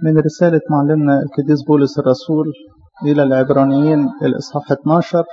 من رسالة معلمنا القديس بولس الرسول إلى العبرانيين الإصحاح 12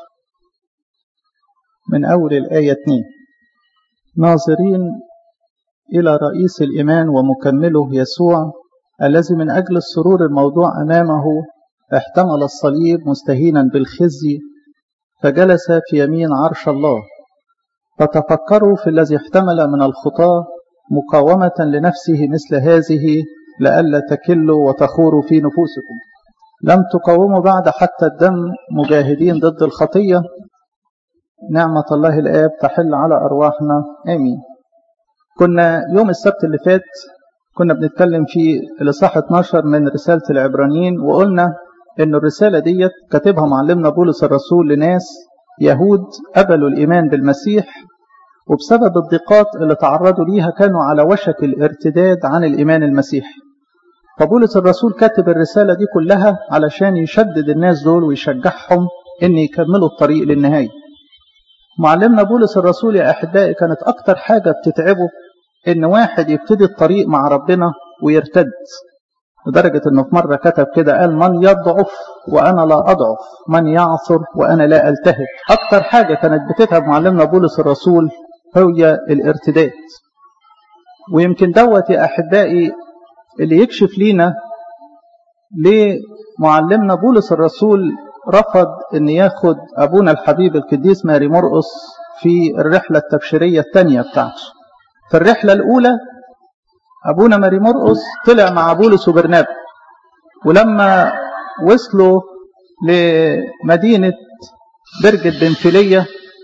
من أول الآية 2 ناظرين إلى رئيس الإيمان ومكمله يسوع الذي من أجل السرور الموضوع أمامه احتمل الصليب مستهينا بالخزي فجلس في يمين عرش الله فتفكروا في الذي احتمل من الخطاة مقاومة لنفسه مثل هذه لئلا تكلوا وتخوروا في نفوسكم لم تقاوموا بعد حتى الدم مجاهدين ضد الخطية نعمة الله الآب تحل على أرواحنا آمين كنا يوم السبت اللي فات كنا بنتكلم في الإصحاح 12 من رسالة العبرانيين وقلنا إن الرسالة ديت كاتبها معلمنا بولس الرسول لناس يهود قبلوا الإيمان بالمسيح وبسبب الضيقات اللي تعرضوا ليها كانوا على وشك الارتداد عن الإيمان المسيحي فبولس الرسول كاتب الرسالة دي كلها علشان يشدد الناس دول ويشجعهم إن يكملوا الطريق للنهاية معلمنا بولس الرسول يا أحبائي كانت أكتر حاجة بتتعبه إن واحد يبتدي الطريق مع ربنا ويرتد لدرجة إنه في مرة كتب كده قال من يضعف وأنا لا أضعف من يعثر وأنا لا ألتهب أكتر حاجة كانت بتتعب معلمنا بولس الرسول هي الارتداد ويمكن دوت يا أحبائي اللي يكشف لينا ليه معلمنا بولس الرسول رفض ان ياخد ابونا الحبيب القديس ماري مرقس في الرحلة التبشيرية الثانية بتاعته في الرحلة الأولى أبونا ماري مرقس طلع مع بولس وبرنابا ولما وصلوا لمدينة برجة بنفيلية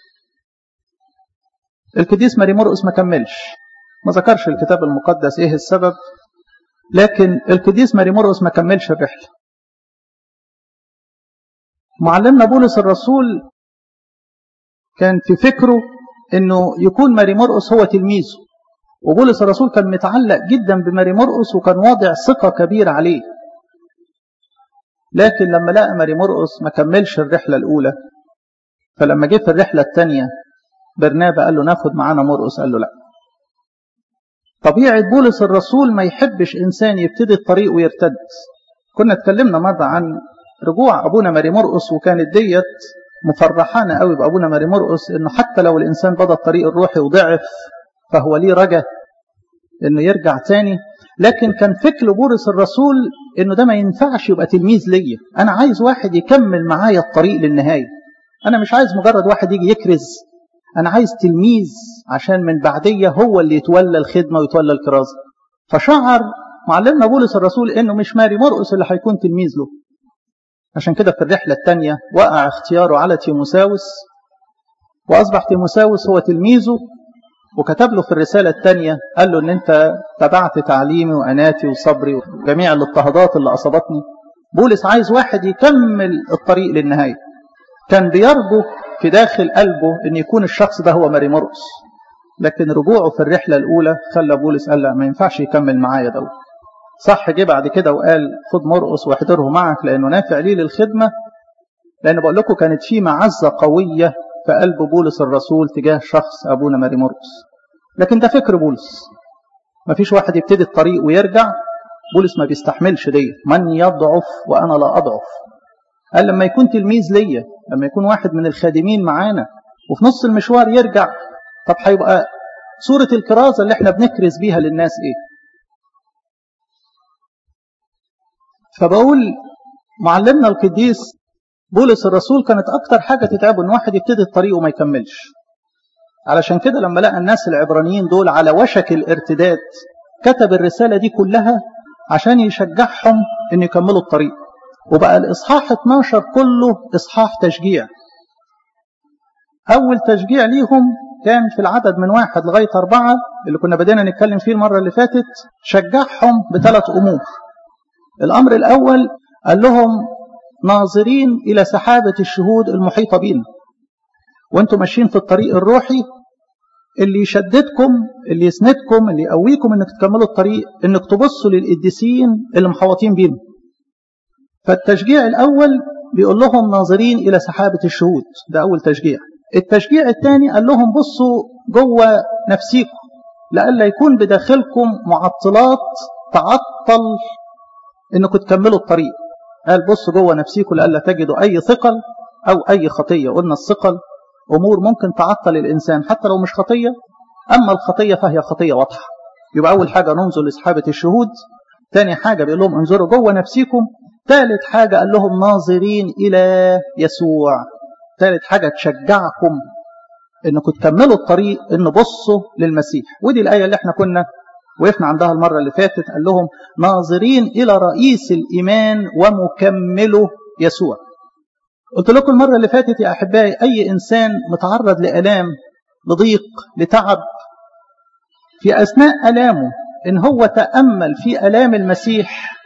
القديس ماري مرقس ما كملش ما ذكرش الكتاب المقدس ايه السبب لكن القديس ماري مرقس ما كملش الرحلة معلمنا بولس الرسول كان في فكره انه يكون ماري مرقس هو تلميذه وبولس الرسول كان متعلق جدا بماري مرقس وكان واضع ثقة كبيرة عليه لكن لما لقى ماري مرقس ما كملش الرحلة الأولى فلما جه في الرحلة الثانية برنابا قال له ناخد معانا مرقس قال له لا طبيعة بولس الرسول ما يحبش إنسان يبتدي الطريق ويرتد كنا اتكلمنا مرة عن رجوع أبونا ماري مرقس وكانت ديت مفرحانا قوي بأبونا ماري مرقس إنه حتى لو الإنسان بدأ الطريق الروحي وضعف فهو ليه رجا إنه يرجع تاني لكن كان فكر بولس الرسول إنه ده ما ينفعش يبقى تلميذ ليا أنا عايز واحد يكمل معايا الطريق للنهاية أنا مش عايز مجرد واحد يجي يكرز أنا عايز تلميذ عشان من بعدية هو اللي يتولى الخدمة ويتولى الكرازة فشعر معلمنا بولس الرسول إنه مش ماري مرقس اللي هيكون تلميذ له عشان كده في الرحلة الثانية وقع اختياره على تيموساوس وأصبح تيموساوس هو تلميذه وكتب له في الرسالة الثانية قال له إن أنت تبعت تعليمي وأناتي وصبري وجميع الاضطهادات اللي أصابتني بولس عايز واحد يكمل الطريق للنهاية كان بيرجو في داخل قلبه أن يكون الشخص ده هو ماري مرقس لكن رجوعه في الرحلة الأولى خلى بولس قال لا ما ينفعش يكمل معايا دوت صح جه بعد كده وقال خد مرقس واحضره معك لأنه نافع ليه للخدمة لأن بقول لكم كانت في معزة قوية في قلب بولس الرسول تجاه شخص أبونا ماري مرقس لكن ده فكر بولس ما فيش واحد يبتدي الطريق ويرجع بولس ما بيستحملش دي من يضعف وأنا لا أضعف قال لما يكون تلميذ ليا لما يكون واحد من الخادمين معانا وفي نص المشوار يرجع طب هيبقى صورة الكرازة اللي احنا بنكرز بيها للناس ايه فبقول معلمنا القديس بولس الرسول كانت اكتر حاجة تتعبه ان واحد يبتدي الطريق وما يكملش علشان كده لما لقى الناس العبرانيين دول على وشك الارتداد كتب الرسالة دي كلها عشان يشجعهم ان يكملوا الطريق وبقى الإصحاح 12 كله إصحاح تشجيع أول تشجيع ليهم كان في العدد من واحد لغاية أربعة اللي كنا بدينا نتكلم فيه المرة اللي فاتت شجعهم بثلاث أمور الأمر الأول قال لهم ناظرين إلى سحابة الشهود المحيطة بينا وانتم ماشيين في الطريق الروحي اللي يشددكم اللي يسندكم اللي يقويكم انك تكملوا الطريق انك تبصوا للقديسين اللي محوطين بينا فالتشجيع الأول بيقول لهم ناظرين إلى سحابة الشهود ده أول تشجيع التشجيع الثاني قال لهم بصوا جوه نفسيكم لئلا يكون بداخلكم معطلات تعطل انكم تكملوا الطريق قال بصوا جوه نفسيكم لألا تجدوا أي ثقل أو أي خطية قلنا الثقل أمور ممكن تعطل الإنسان حتى لو مش خطية أما الخطية فهي خطية واضحة يبقى أول حاجة ننظر لسحابة الشهود ثاني حاجة بيقول لهم انظروا جوه نفسيكم ثالث حاجة قال لهم ناظرين إلى يسوع ثالث حاجة تشجعكم انكم تكملوا الطريق ان بصوا للمسيح ودي الآية اللي احنا كنا وقفنا عندها المرة اللي فاتت قال لهم ناظرين إلى رئيس الإيمان ومكمله يسوع قلت لكم المرة اللي فاتت يا أحبائي أي إنسان متعرض لألام لضيق لتعب في أثناء ألامه إن هو تأمل في ألام المسيح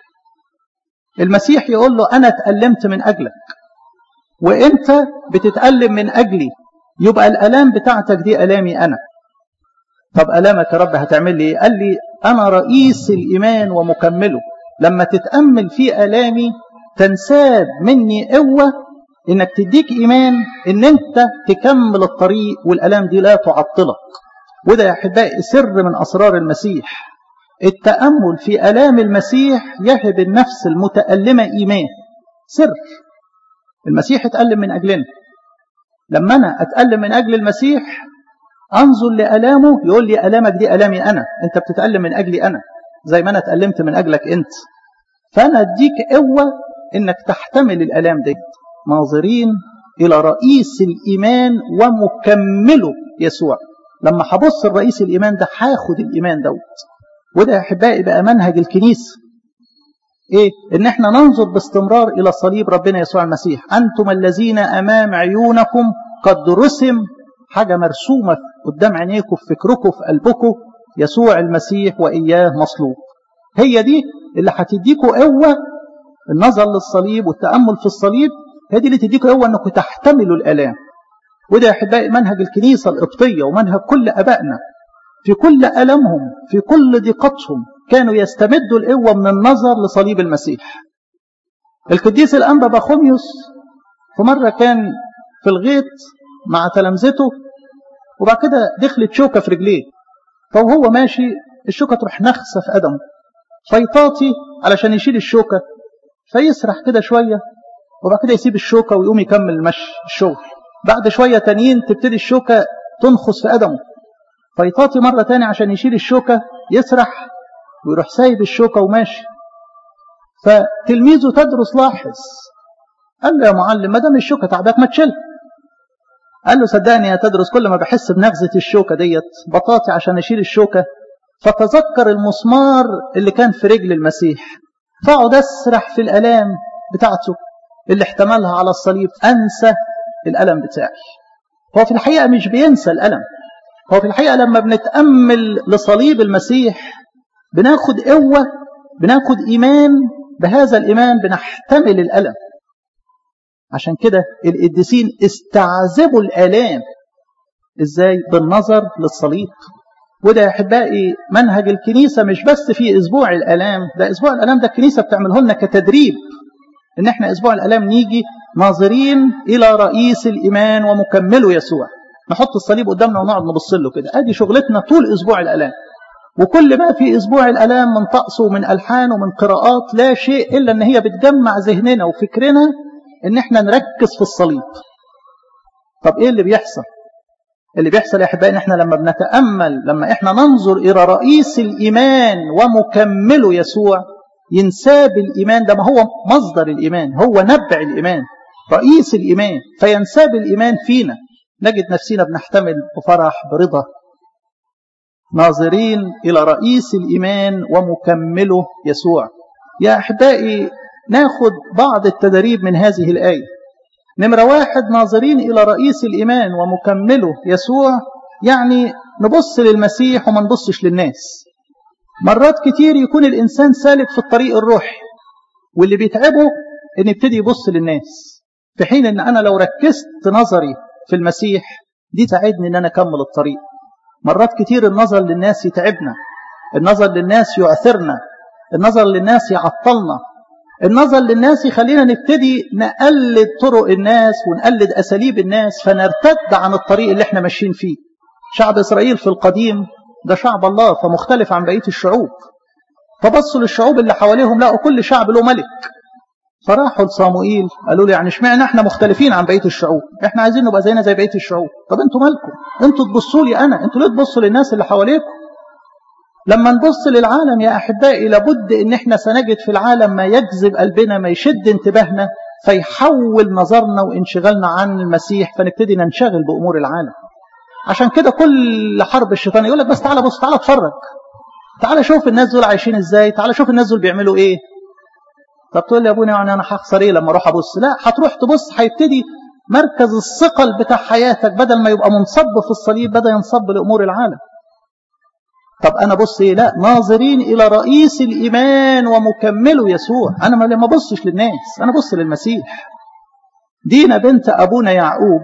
المسيح يقول له أنا تألمت من أجلك وإنت بتتألم من أجلي يبقى الألام بتاعتك دي ألامي أنا طب ألامك يا رب هتعمل لي قال لي أنا رئيس الإيمان ومكمله لما تتأمل في ألامي تنساب مني قوة إنك تديك إيمان إن أنت تكمل الطريق والألام دي لا تعطلك وده يا أحبائي سر من أسرار المسيح التأمل في ألام المسيح يهب النفس المتألمة إيمان سر المسيح اتألم من أجلنا لما أنا أتألم من أجل المسيح أنظر لألامه يقول لي ألامك دي ألامي أنا أنت بتتألم من أجلي أنا زي ما أنا اتألمت من أجلك أنت فأنا أديك قوة إنك تحتمل الألام دي ناظرين إلى رئيس الإيمان ومكمله يسوع لما هبص الرئيس الإيمان ده هاخد الإيمان دوت وده يا أحبائي بقى منهج الكنيسة إيه؟ إن إحنا ننظر باستمرار إلى صليب ربنا يسوع المسيح أنتم الذين أمام عيونكم قد رسم حاجة مرسومة قدام عينيكم في فكركم في قلبكم يسوع المسيح وإياه مصلوب هي دي اللي هتديكوا قوة النظر للصليب والتأمل في الصليب هي دي اللي تديكوا قوة أنكم تحتملوا الآلام وده يا أحبائي منهج الكنيسة القبطية ومنهج كل أبائنا في كل ألمهم في كل ضيقتهم كانوا يستمدوا القوة من النظر لصليب المسيح القديس الأنبا بخوميوس في مرة كان في الغيط مع تلامذته وبعد كده دخلت شوكة في رجليه فوهو ماشي الشوكة تروح نخسة في قدمه فيطاطي علشان يشيل الشوكة فيسرح كده شوية وبعد كده يسيب الشوكة ويقوم يكمل المشي الشغل بعد شوية تانيين تبتدي الشوكة تنخس في قدمه فيطاطي مرة تاني عشان يشيل الشوكة يسرح ويروح سايب الشوكة وماشي فتلميذه تدرس لاحظ قال له يا معلم ما دام الشوكة تعباك ما تشيلها قال له صدقني يا تدرس كل ما بحس بنغزة الشوكة ديت بطاطي عشان أشيل الشوكة فتذكر المسمار اللي كان في رجل المسيح فاقعد أسرح في الألام بتاعته اللي احتملها على الصليب أنسى الألم بتاعي هو في الحقيقة مش بينسى الألم هو في الحقيقة لما بنتأمل لصليب المسيح بناخد قوة بناخد إيمان بهذا الإيمان بنحتمل الألم عشان كده القديسين استعذبوا الآلام ازاي بالنظر للصليب وده يا احبائي منهج الكنيسة مش بس في اسبوع الالام ده اسبوع الالام ده الكنيسة بتعمله لنا كتدريب ان احنا اسبوع الالام نيجي ناظرين الى رئيس الايمان ومكمله يسوع نحط الصليب قدامنا ونقعد نبص له كده ادي شغلتنا طول اسبوع الالام وكل ما في اسبوع الالام من طقس ومن الحان ومن قراءات لا شيء الا ان هي بتجمع ذهننا وفكرنا ان احنا نركز في الصليب طب ايه اللي بيحصل اللي بيحصل يا احبائي ان احنا لما بنتامل لما احنا ننظر الى رئيس الايمان ومكمله يسوع ينساب الايمان ده ما هو مصدر الايمان هو نبع الايمان رئيس الايمان فينساب الايمان فينا نجد نفسنا بنحتمل بفرح برضا ناظرين الى رئيس الايمان ومكمله يسوع يا احبائي ناخد بعض التدريب من هذه الآية نمرة واحد ناظرين إلى رئيس الإيمان ومكمله يسوع يعني نبص للمسيح وما نبصش للناس مرات كتير يكون الإنسان سالك في الطريق الروحي واللي بيتعبه إن يبتدي يبص للناس في حين إن أنا لو ركزت نظري في المسيح دي تعدني إن أنا أكمل الطريق مرات كتير النظر للناس يتعبنا النظر للناس يعثرنا النظر للناس يعطلنا النظر للناس يخلينا نبتدي نقلد طرق الناس ونقلد أساليب الناس فنرتد عن الطريق اللي احنا ماشيين فيه شعب إسرائيل في القديم ده شعب الله فمختلف عن بقية الشعوب فبصوا للشعوب اللي حواليهم لقوا كل شعب له ملك فراحوا لصاموئيل قالوا له يعني اشمعنى احنا مختلفين عن بقيه الشعوب احنا عايزين نبقى زينا زي بقيه الشعوب طب انتوا مالكم انتوا تبصوا لي انا انتوا ليه تبصوا للناس اللي حواليكم لما نبص للعالم يا احبائي لابد ان احنا سنجد في العالم ما يجذب قلبنا ما يشد انتباهنا فيحول نظرنا وانشغالنا عن المسيح فنبتدي ننشغل بامور العالم عشان كده كل حرب الشيطان يقول لك بس تعالى بص تعالى اتفرج تعالى شوف الناس دول عايشين ازاي تعالى شوف الناس دول بيعملوا ايه طب تقول لي يا ابونا يعني انا هخسر ايه لما اروح ابص لا هتروح تبص هيبتدي مركز الثقل بتاع حياتك بدل ما يبقى منصب في الصليب بدا ينصب لامور العالم طب انا بص ايه لا ناظرين الى رئيس الايمان ومكمله يسوع انا ما ببصش للناس انا بص للمسيح دينا بنت ابونا يعقوب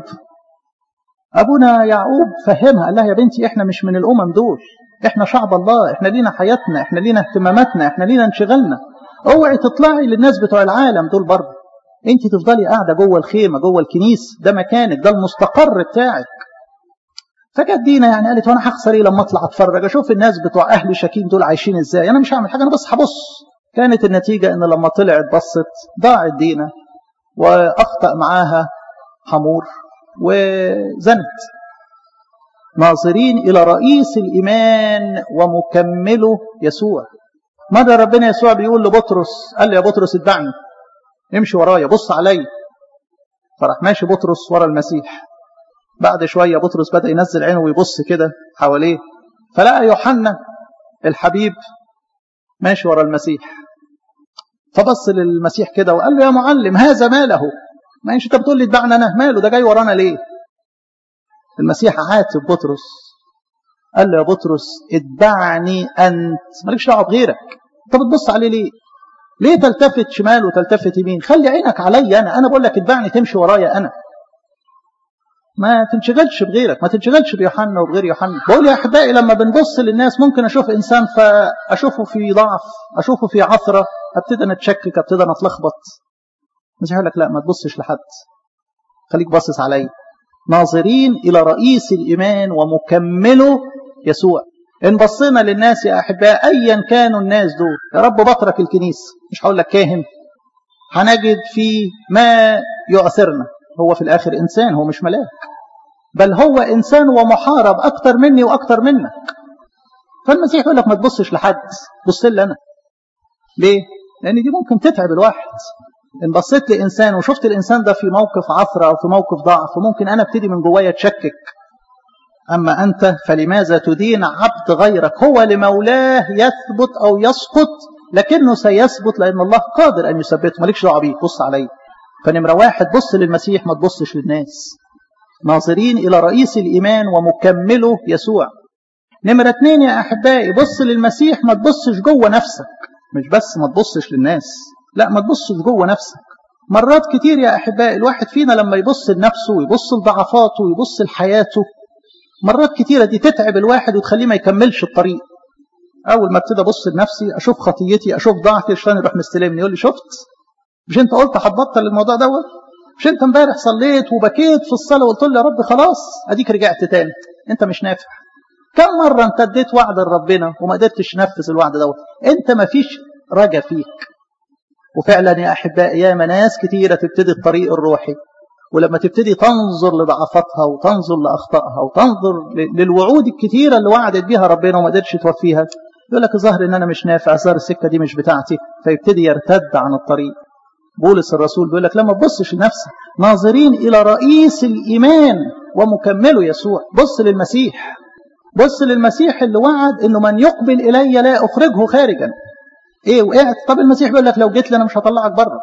ابونا يعقوب فهمها قال لها يا بنتي احنا مش من الامم دول احنا شعب الله احنا لينا حياتنا احنا لينا اهتماماتنا احنا لينا انشغالنا اوعي تطلعي للناس بتوع العالم دول برضه انت تفضلي قاعده جوه الخيمه جوه الكنيسه ده مكانك ده المستقر بتاعك فجت دينا يعني قالت وانا هخسر ايه لما اطلع اتفرج اشوف الناس بتوع اهل شكيم دول عايشين ازاي انا مش هعمل حاجه انا بس هبص كانت النتيجه ان لما طلعت بصت ضاعت دينا واخطا معاها حمور وزنت ناظرين الى رئيس الايمان ومكمله يسوع ماذا ربنا يسوع بيقول لبطرس قال له يا بطرس اتبعني امشي ورايا بص عليا فراح ماشي بطرس ورا المسيح بعد شوية بطرس بدأ ينزل عينه ويبص كده حواليه فلقى يوحنا الحبيب ماشي ورا المسيح فبص للمسيح كده وقال له يا معلم هذا ماله ما انت بتقول لي اتبعنا انا ماله ده جاي ورانا ليه المسيح عاتب بطرس قال له يا بطرس اتبعني انت مالكش دعوه بغيرك انت بتبص عليه ليه ليه تلتفت شمال وتلتفت يمين خلي عينك عليا انا انا بقول لك اتبعني تمشي ورايا انا ما تنشغلش بغيرك ما تنشغلش بيوحنا وبغير يوحنا بقول يا احبائي لما بنبص للناس ممكن اشوف انسان فاشوفه في ضعف اشوفه في عثره ابتدي اتشكك ابتدي اتلخبط مش هقول لك لا ما تبصش لحد خليك باصص عليا ناظرين الى رئيس الايمان ومكمله يسوع ان بصينا للناس يا احباء ايا كانوا الناس دول يا رب بترك الكنيسه مش هقول لك كاهن هنجد فيه ما يؤثرنا هو في الآخر إنسان هو مش ملاك بل هو إنسان ومحارب أكتر مني وأكتر منك فالمسيح يقول لك ما تبصش لحد بص لي أنا ليه؟ لأن دي ممكن تتعب الواحد إن بصيت لإنسان وشفت الإنسان ده في موقف عثرة أو في موقف ضعف فممكن أنا ابتدي من جوايا أتشكك أما أنت فلماذا تدين عبد غيرك هو لمولاه يثبت أو يسقط لكنه سيثبت لأن الله قادر أن يثبته مالكش دعوه بيه بص عليه فنمرة واحد بص للمسيح ما تبصش للناس ناظرين إلى رئيس الإيمان ومكمله يسوع نمرة اتنين يا أحبائي بص للمسيح ما تبصش جوه نفسك مش بس ما تبصش للناس لا ما تبصش جوه نفسك مرات كتير يا أحبائي الواحد فينا لما يبص لنفسه ويبص لضعفاته ويبص لحياته مرات كتيرة دي تتعب الواحد وتخليه ما يكملش الطريق أول ما ابتدي أبص لنفسي أشوف خطيتي أشوف ضعفي الشيطان يروح مستلمني يقول لي شفت مش انت قلت هتبطل الموضوع دوت مش انت امبارح صليت وبكيت في الصلاه وقلت لي يا رب خلاص اديك رجعت تاني انت مش نافع كم مره انت اديت وعد لربنا وما قدرتش تنفذ الوعد دوت انت ما فيش رجا فيك وفعلا يا احبائي يا ناس كتيره تبتدي الطريق الروحي ولما تبتدي تنظر لضعفاتها وتنظر لاخطائها وتنظر للوعود الكتيره اللي وعدت بيها ربنا وما قدرتش توفيها يقول لك ظهر ان انا مش نافع ظهر السكه دي مش بتاعتي فيبتدي يرتد عن الطريق بولس الرسول بيقول لك لا ما تبصش لنفسك ناظرين الى رئيس الايمان ومكمله يسوع بص للمسيح بص للمسيح اللي وعد انه من يقبل الي لا اخرجه خارجا ايه وقعت طب المسيح بيقول لك لو جيت لي انا مش هطلعك بره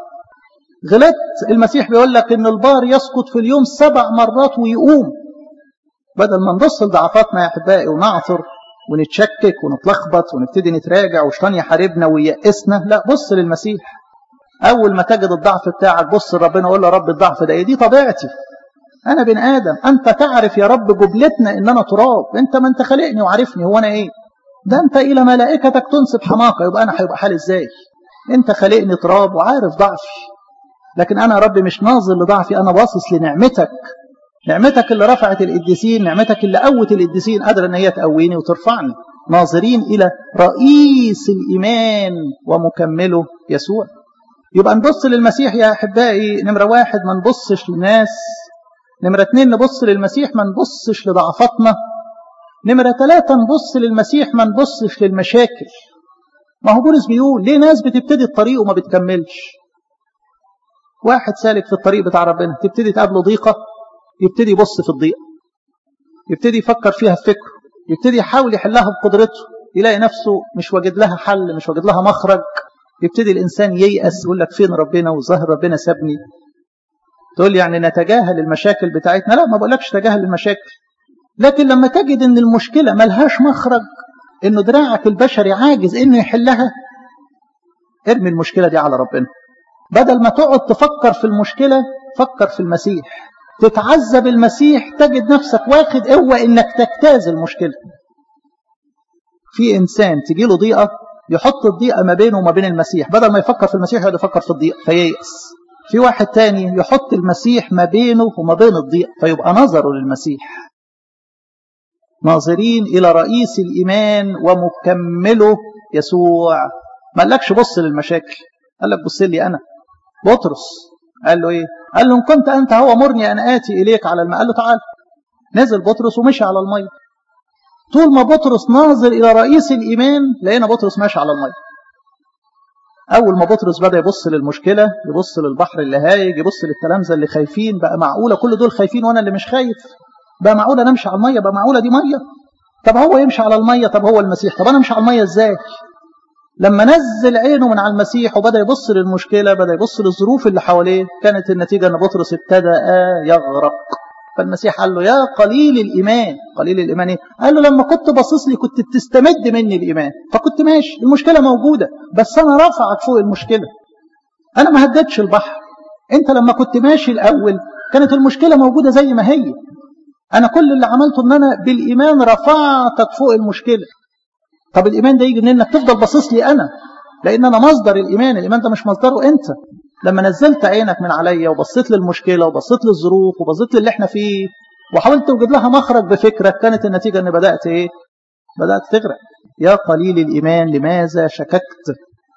غلطت المسيح بيقول لك ان البار يسقط في اليوم سبع مرات ويقوم بدل ما نبص لضعفاتنا يا احبائي ونعثر ونتشكك ونتلخبط ونبتدي نتراجع وشيطان يحاربنا وييأسنا لا بص للمسيح اول ما تجد الضعف بتاعك بص لربنا وقول له يا رب الضعف ده ايه دي طبيعتي انا بن ادم انت تعرف يا رب جبلتنا ان انا تراب انت ما انت خلقني وعارفني هو انا ايه ده انت الى ملائكتك تنسب حماقه يبقى انا هيبقى حالي ازاي انت خلقني تراب وعارف ضعفي لكن انا يا رب مش ناظر لضعفي انا باصص لنعمتك نعمتك اللي رفعت القديسين نعمتك اللي قوت القديسين قادره ان هي تقويني وترفعني ناظرين إلى رئيس الإيمان ومكمله يسوع يبقى نبص للمسيح يا أحبائي نمرة واحد ما نبصش للناس نمرة اتنين نبص للمسيح ما نبصش لضعفاتنا نمرة ثلاثة نبص للمسيح ما نبصش للمشاكل ما هو بولس بيقول ليه ناس بتبتدي الطريق وما بتكملش واحد سالك في الطريق بتاع ربنا تبتدي تقابله ضيقة يبتدي يبص في الضيقة يبتدي يفكر فيها بفكره يبتدي يحاول يحلها بقدرته يلاقي نفسه مش واجد لها حل مش واجد لها مخرج يبتدي الإنسان ييأس يقول لك فين ربنا وظهر ربنا سابني تقول يعني نتجاهل المشاكل بتاعتنا لا ما بقولكش تجاهل المشاكل لكن لما تجد ان المشكلة ملهاش مخرج انه دراعك البشري عاجز انه يحلها ارمي المشكلة دي على ربنا بدل ما تقعد تفكر في المشكلة فكر في المسيح تتعذب المسيح تجد نفسك واخد قوة انك تجتاز المشكلة في انسان تجي له ضيقة يحط الضيقة ما بينه وما بين المسيح بدل ما يفكر في المسيح يقعد يفكر في الضيقة فييأس في واحد تاني يحط المسيح ما بينه وما بين الضيقة فيبقى نظره للمسيح ناظرين إلى رئيس الإيمان ومكمله يسوع ما قالكش بص للمشاكل قال لك بص لي أنا بطرس قال له إيه قال له إن كنت أنت هو مرني أن آتي إليك على الماء قال له تعال نزل بطرس ومشي على المية طول ما بطرس ناظر إلى رئيس الإيمان لقينا بطرس ماشي على المية أول ما بطرس بدأ يبص للمشكلة يبص للبحر اللي هايج يبص للتلامذة اللي خايفين بقى معقولة كل دول خايفين وأنا اللي مش خايف بقى معقولة نمشي على المية بقى معقولة دي مية طب هو يمشي على المية طب هو المسيح طب أنا أمشي على المية إزاي لما نزل عينه من على المسيح وبدأ يبص للمشكلة بدأ يبص للظروف اللي حواليه كانت النتيجة أن بطرس ابتدأ يغرق فالمسيح قال له يا قليل الإيمان قليل الإيمان إيه؟ قال له لما كنت باصص لي كنت بتستمد مني الإيمان فكنت ماشي المشكلة موجودة بس أنا رفعك فوق المشكلة أنا ما هددش البحر أنت لما كنت ماشي الأول كانت المشكلة موجودة زي ما هي أنا كل اللي عملته أن أنا بالإيمان رفعتك فوق المشكلة طب الإيمان ده يجي من إنك تفضل باصص لي أنا لأن أنا مصدر الإيمان الإيمان ده مش مصدره أنت لما نزلت عينك من عليا وبصيت للمشكلة وبصيت للظروف وبصيت للي احنا فيه وحاولت توجد لها مخرج بفكرك كانت النتيجة أن بدأت إيه بدأت تغرق يا قليل الإيمان لماذا شككت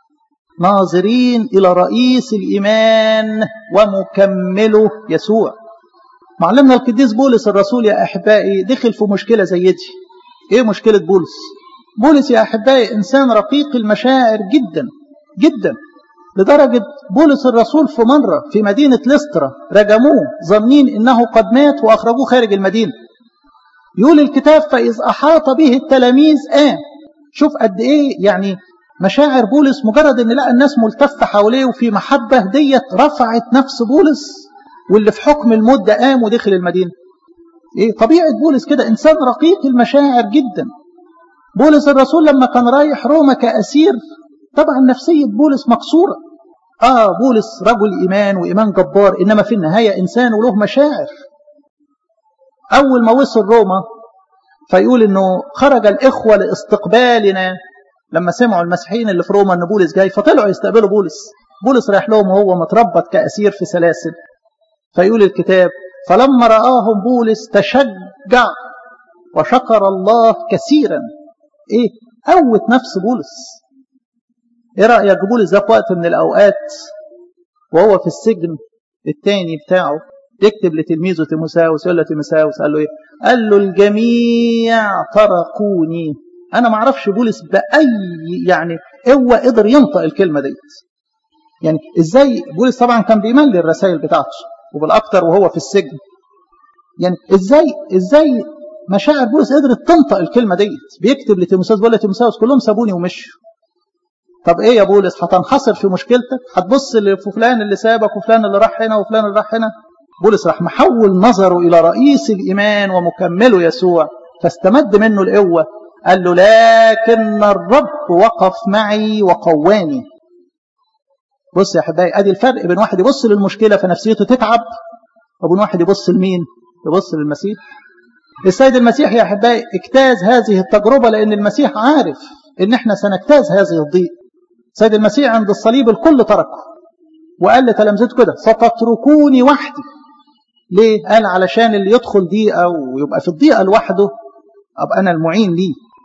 ناظرين إلى رئيس الإيمان ومكمله يسوع معلمنا القديس بولس الرسول يا أحبائي دخل في مشكلة زي دي إيه مشكلة بولس بولس يا أحبائي إنسان رقيق المشاعر جدا جدا لدرجة بولس الرسول في مرة في مدينة لسترا رجموه ظنين إنه قد مات وأخرجوه خارج المدينة يقول الكتاب فإذ أحاط به التلاميذ آه شوف قد إيه يعني مشاعر بولس مجرد إن لقى الناس ملتفة حواليه وفي محبة ديت رفعت نفس بولس واللي في حكم الموت ده قام ودخل المدينة إيه طبيعة بولس كده إنسان رقيق المشاعر جدا بولس الرسول لما كان رايح روما كأسير طبعا نفسية بولس مكسورة آه بولس رجل إيمان وإيمان جبار إنما في النهاية إنسان وله مشاعر أول ما وصل روما فيقول إنه خرج الإخوة لاستقبالنا لما سمعوا المسيحيين اللي في روما إن بولس جاي فطلعوا يستقبلوا بولس بولس رايح لهم وهو متربط كأسير في سلاسل فيقول الكتاب فلما رآهم بولس تشجع وشكر الله كثيرا ايه قوت نفس بولس ايه رأيك بولس ده في وقت من الأوقات وهو في السجن الثاني بتاعه يكتب لتلميذه تيموساوس يقول له تيموساوس قال له ايه قال له الجميع تركوني انا ما اعرفش بولس باي يعني قوه قدر ينطق الكلمه ديت يعني ازاي بولس طبعا كان بيملي الرسائل بتاعته وبالاكثر وهو في السجن يعني ازاي ازاي مشاعر بولس قدرت تنطق الكلمه ديت بيكتب لتيموساوس بيقول لتيموساوس كلهم سابوني ومشوا طب ايه يا بولس هتنحصر في مشكلتك هتبص لفلان اللي سابك وفلان اللي راح هنا وفلان اللي راح هنا بولس راح محول نظره الى رئيس الايمان ومكمله يسوع فاستمد منه القوه قال له لكن الرب وقف معي وقواني بص يا احبائي ادي الفرق بين واحد يبص للمشكله فنفسيته تتعب وبين واحد يبص لمين يبص للمسيح السيد المسيح يا احبائي اجتاز هذه التجربه لان المسيح عارف ان احنا سنجتاز هذه الضيق السيد المسيح عند الصليب الكل تركه وقال لتلامذته كده ستتركوني وحدي ليه قال علشان اللي يدخل ضيقه ويبقى في الضيقه لوحده ابقى انا المعين ليه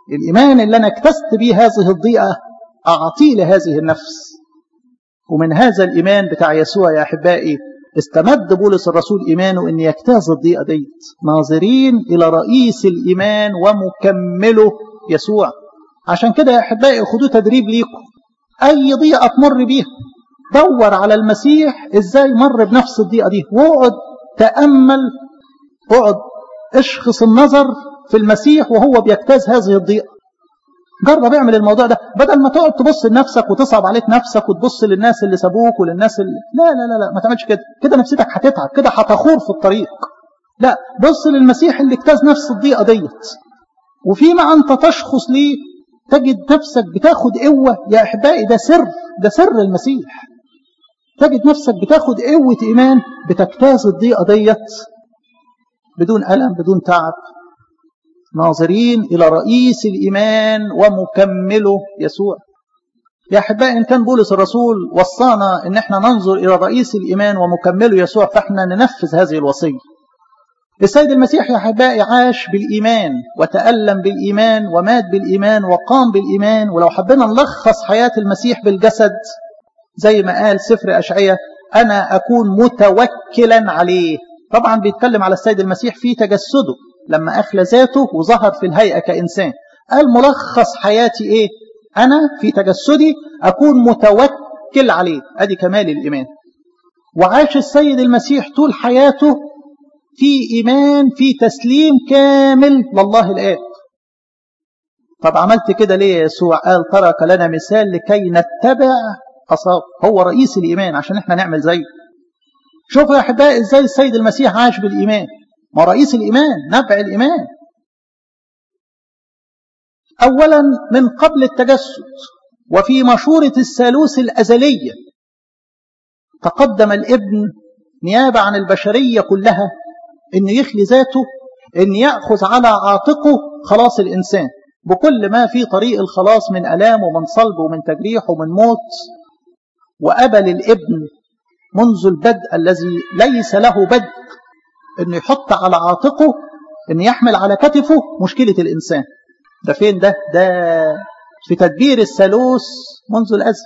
الإيمان اللي أنا اكتست به هذه الضيقة أعطيه لهذه النفس ومن هذا الإيمان بتاع يسوع يا أحبائي استمد بولس الرسول إيمانه أن يجتاز الضيقة ديت ناظرين إلى رئيس الإيمان ومكمله يسوع عشان كده يا أحبائي خدوا تدريب ليكم أي ضيقة تمر بيها دور على المسيح إزاي مر بنفس الضيقة دي واقعد تأمل اقعد اشخص النظر في المسيح وهو بيجتاز هذه الضيقة جرب اعمل الموضوع ده بدل ما تقعد تبص لنفسك وتصعب عليك نفسك وتبص للناس اللي سابوك وللناس اللي لا لا لا لا ما تعملش كده كده نفسيتك هتتعب كده هتخور في الطريق لا بص للمسيح اللي اجتاز نفس الضيقة ديت وفيما أنت تشخص ليه تجد نفسك بتاخد قوة يا أحبائي ده سر ده سر المسيح تجد نفسك بتاخد قوة إيمان بتجتاز الضيقة ديت بدون ألم بدون تعب ناظرين إلى رئيس الإيمان ومكمله يسوع يا أحبائي إن كان بولس الرسول وصانا إن احنا ننظر إلى رئيس الإيمان ومكمله يسوع فاحنا ننفذ هذه الوصية السيد المسيح يا أحبائي عاش بالإيمان وتألم بالإيمان ومات بالإيمان وقام بالإيمان ولو حبينا نلخص حياة المسيح بالجسد زي ما قال سفر أشعية أنا أكون متوكلا عليه طبعا بيتكلم على السيد المسيح في تجسده لما أخلى ذاته وظهر في الهيئة كإنسان قال ملخص حياتي إيه أنا في تجسدي أكون متوكل عليه أدي كمال الإيمان وعاش السيد المسيح طول حياته في إيمان في تسليم كامل لله الآب طب عملت كده ليه يا يسوع قال ترك لنا مثال لكي نتبع أصاب هو رئيس الإيمان عشان احنا نعمل زيه شوفوا يا أحبائي إزاي السيد المسيح عاش بالإيمان ما رئيس الإيمان نبع الإيمان أولا من قبل التجسد وفي مشورة الثالوث الأزلية تقدم الابن نيابة عن البشرية كلها أن يخلي ذاته أن يأخذ على عاتقه خلاص الإنسان بكل ما في طريق الخلاص من ألام ومن صلب ومن تجريح ومن موت وأبل الابن منذ البدء الذي ليس له بدء أنه يحط على عاتقه أن يحمل على كتفه مشكلة الإنسان ده فين ده ده في تدبير الثالوث منذ الأزل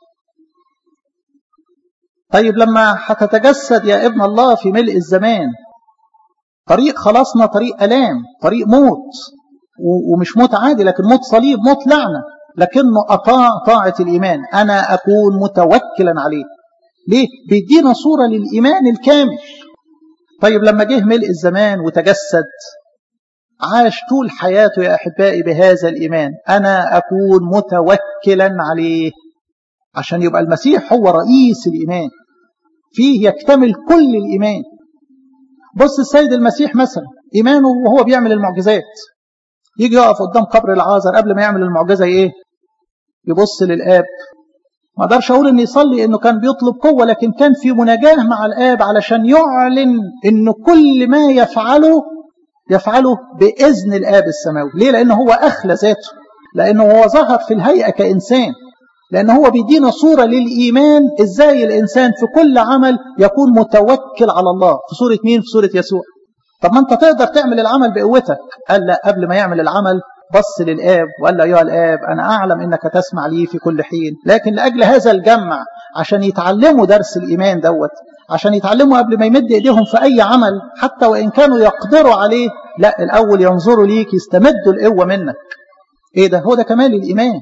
طيب لما هتتجسد يا ابن الله في ملء الزمان طريق خلاصنا طريق ألام طريق موت ومش موت عادي لكن موت صليب موت لعنة لكنه أطاع طاعة الإيمان أنا أكون متوكلا عليه ليه؟ بيدينا صورة للإيمان الكامل طيب لما جه ملء الزمان وتجسد عاش طول حياته يا أحبائي بهذا الإيمان أنا أكون متوكلا عليه عشان يبقى المسيح هو رئيس الإيمان فيه يكتمل كل الإيمان بص السيد المسيح مثلا إيمانه وهو بيعمل المعجزات يجي يقف قدام قبر العازر قبل ما يعمل المعجزة إيه يبص للآب ما اقدرش اقول ان يصلي انه كان بيطلب قوه لكن كان في مناجاه مع الاب علشان يعلن انه كل ما يفعله يفعله باذن الاب السماوي ليه لانه هو اخلى ذاته لانه هو ظهر في الهيئه كانسان لانه هو بيدينا صوره للايمان ازاي الانسان في كل عمل يكون متوكل على الله في صوره مين في صوره يسوع طب ما انت تقدر تعمل العمل بقوتك قال لا قبل ما يعمل العمل بص للآب وقال له أيها الآب أنا أعلم أنك تسمع لي في كل حين لكن لأجل هذا الجمع عشان يتعلموا درس الإيمان دوت عشان يتعلموا قبل ما يمد إيديهم في أي عمل حتى وإن كانوا يقدروا عليه لا الأول ينظروا ليك يستمدوا القوة منك إيه ده هو ده كمال الإيمان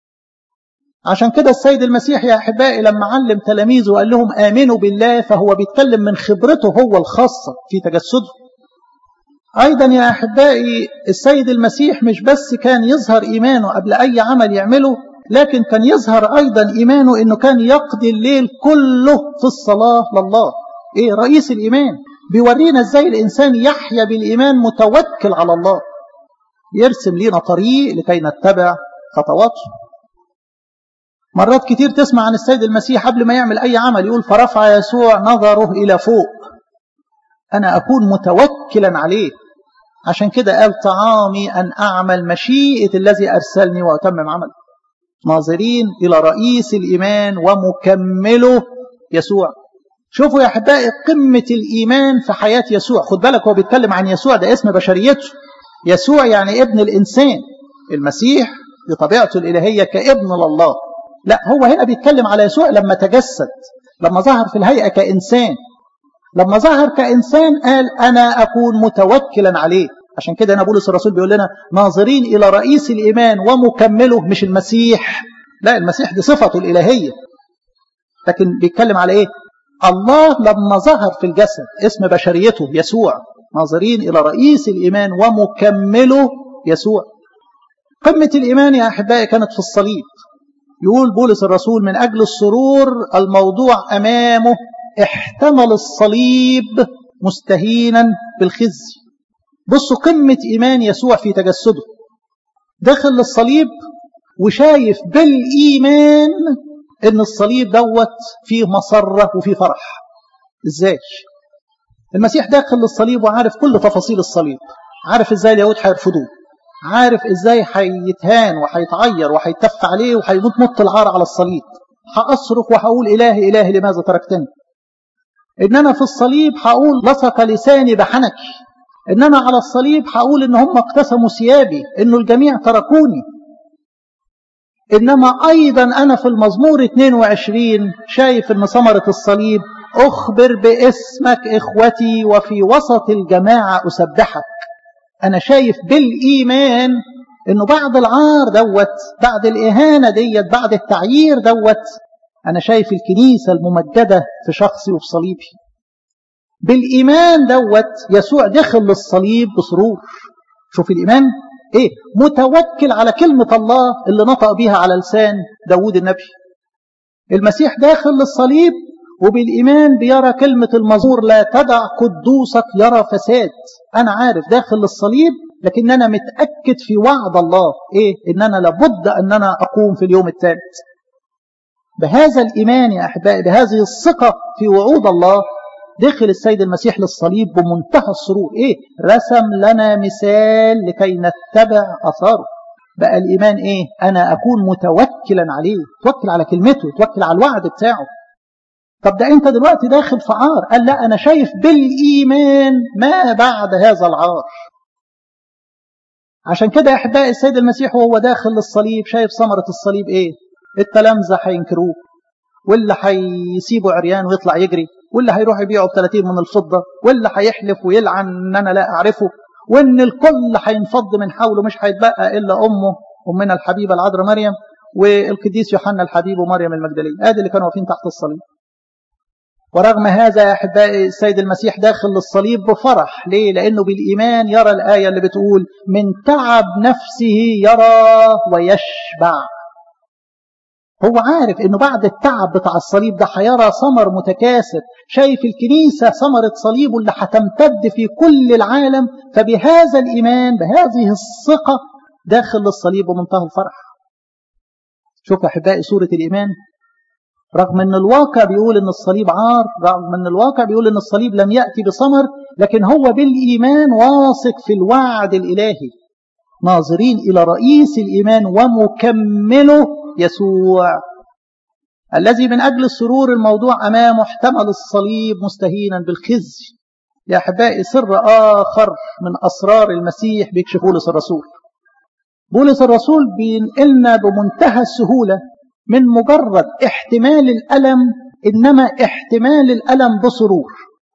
عشان كده السيد المسيح يا أحبائي لما علم تلاميذه وقال لهم آمنوا بالله فهو بيتكلم من خبرته هو الخاصة في تجسده أيضا يا أحبائي السيد المسيح مش بس كان يظهر إيمانه قبل أي عمل يعمله لكن كان يظهر أيضا إيمانه أنه كان يقضي الليل كله في الصلاة لله إيه رئيس الإيمان بيورينا إزاي الإنسان يحيا بالإيمان متوكل على الله يرسم لنا طريق لكي نتبع خطواته مرات كتير تسمع عن السيد المسيح قبل ما يعمل أي عمل يقول فرفع يسوع نظره إلى فوق أنا أكون متوكلا عليه عشان كده قال طعامي أن أعمل مشيئة الذي أرسلني وأتمم عمل ناظرين إلى رئيس الإيمان ومكمله يسوع شوفوا يا أحبائي قمة الإيمان في حياة يسوع خد بالك هو بيتكلم عن يسوع ده اسم بشريته يسوع يعني ابن الإنسان المسيح بطبيعته الإلهية كابن لله لا هو هنا بيتكلم على يسوع لما تجسد لما ظهر في الهيئة كإنسان لما ظهر كإنسان قال أنا أكون متوكلا عليه عشان كده أنا بولس الرسول بيقول لنا ناظرين إلى رئيس الإيمان ومكمله مش المسيح لا المسيح دي صفته الإلهية لكن بيتكلم على إيه الله لما ظهر في الجسد اسم بشريته يسوع ناظرين إلى رئيس الإيمان ومكمله يسوع قمة الإيمان يا أحبائي كانت في الصليب يقول بولس الرسول من أجل السرور الموضوع أمامه احتمل الصليب مستهينا بالخزي بصوا قمة إيمان يسوع في تجسده داخل للصليب وشايف بالإيمان إن الصليب دوت فيه مسرة وفيه فرح إزاي؟ المسيح داخل للصليب وعارف كل تفاصيل الصليب عارف إزاي اليهود هيرفضوه عارف إزاي هيتهان وهيتعير وهيتف عليه وهيموت موت العار على الصليب هأصرخ وهقول إلهي إلهي لماذا تركتني إن أنا في الصليب هقول لصق لساني بحنكي إن أنا على الصليب هقول إن هم اقتسموا ثيابي إنه الجميع تركوني إنما أيضا أنا في المزمور 22 شايف إن ثمرة الصليب أخبر باسمك إخوتي وفي وسط الجماعة أسبحك أنا شايف بالإيمان إنه بعد العار دوت بعد الإهانة ديت بعد التعيير دوت أنا شايف الكنيسة الممجدة في شخصي وفي صليبي بالإيمان دوت يسوع دخل للصليب بسرور شوف الإيمان إيه متوكل على كلمة الله اللي نطق بها على لسان داود النبي المسيح داخل للصليب وبالإيمان بيرى كلمة المزور لا تدع قدوسك يرى فساد أنا عارف داخل للصليب لكن أنا متأكد في وعد الله إيه إن أنا لابد أن أنا أقوم في اليوم الثالث بهذا الإيمان يا أحبائي بهذه الثقة في وعود الله دخل السيد المسيح للصليب بمنتهى السرور إيه رسم لنا مثال لكي نتبع أثاره بقى الإيمان إيه أنا أكون متوكلا عليه توكل على كلمته توكل على الوعد بتاعه طب ده أنت دلوقتي داخل في عار قال لا أنا شايف بالإيمان ما بعد هذا العار عشان كده يا أحبائي السيد المسيح وهو داخل للصليب شايف ثمرة الصليب إيه التلامذة هينكروه واللي هيسيبه عريان ويطلع يجري واللي هيروح يبيعه ب 30 من الفضة واللي هيحلف ويلعن ان انا لا اعرفه وان الكل هينفض من حوله مش هيتبقى الا امه امنا الحبيبه العذراء مريم والقديس يوحنا الحبيب ومريم المجدليه ادي اللي كانوا واقفين تحت الصليب ورغم هذا يا احبائي السيد المسيح داخل للصليب بفرح ليه لانه بالايمان يرى الايه اللي بتقول من تعب نفسه يرى ويشبع هو عارف انه بعد التعب بتاع الصليب ده هيرى ثمر متكاثر شايف الكنيسة ثمرة صليبه اللي هتمتد في كل العالم فبهذا الإيمان بهذه الثقة داخل للصليب بمنتهى الفرح شوف يا أحبائي سورة الإيمان رغم أن الواقع بيقول أن الصليب عار رغم أن الواقع بيقول أن الصليب لم يأتي بثمر لكن هو بالإيمان واثق في الوعد الإلهي ناظرين إلى رئيس الإيمان ومكمله يسوع الذي من أجل السرور الموضوع أمامه احتمل الصليب مستهينا بالخزي يا أحبائي سر آخر من أسرار المسيح بيكشف بولس الرسول بولس الرسول بينقلنا بمنتهى السهولة من مجرد احتمال الألم إنما احتمال الألم بسرور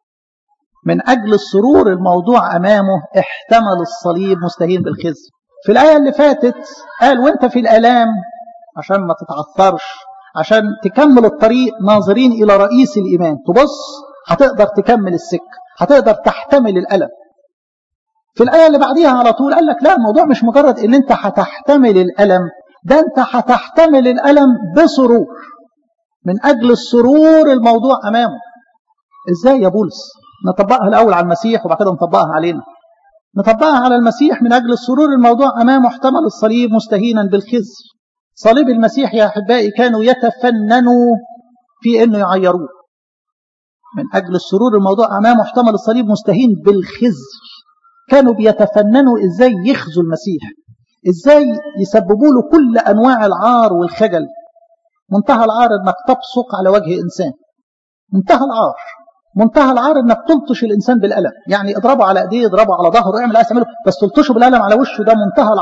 من أجل السرور الموضوع أمامه احتمل الصليب مستهين بالخزي في الآية اللي فاتت قال وانت في الآلام عشان ما تتعثرش عشان تكمل الطريق ناظرين إلى رئيس الإيمان تبص هتقدر تكمل السكة هتقدر تحتمل الألم في الآية اللي بعديها على طول قال لك لا الموضوع مش مجرد ان انت هتحتمل الألم ده انت هتحتمل الألم بسرور من أجل السرور الموضوع أمامه ازاي يا بولس نطبقها الأول على المسيح وبعد كده نطبقها علينا نطبقها على المسيح من أجل السرور الموضوع أمامه احتمل الصليب مستهينا بالخزي صليب المسيح يا أحبائي كانوا يتفننوا في أنه يعيروه من أجل السرور الموضوع أمامه احتمل الصليب مستهين بالخزي كانوا بيتفننوا إزاي يخزوا المسيح إزاي يسببوا له كل أنواع العار والخجل منتهى العار أنك تبصق على وجه إنسان منتهى العار منتهى العار انك تلطش الانسان بالقلم يعني اضربه على ايديه اضربه على ظهره اعمل عايز تعمله بس تلطشه بالقلم على وشه ده منتهى العار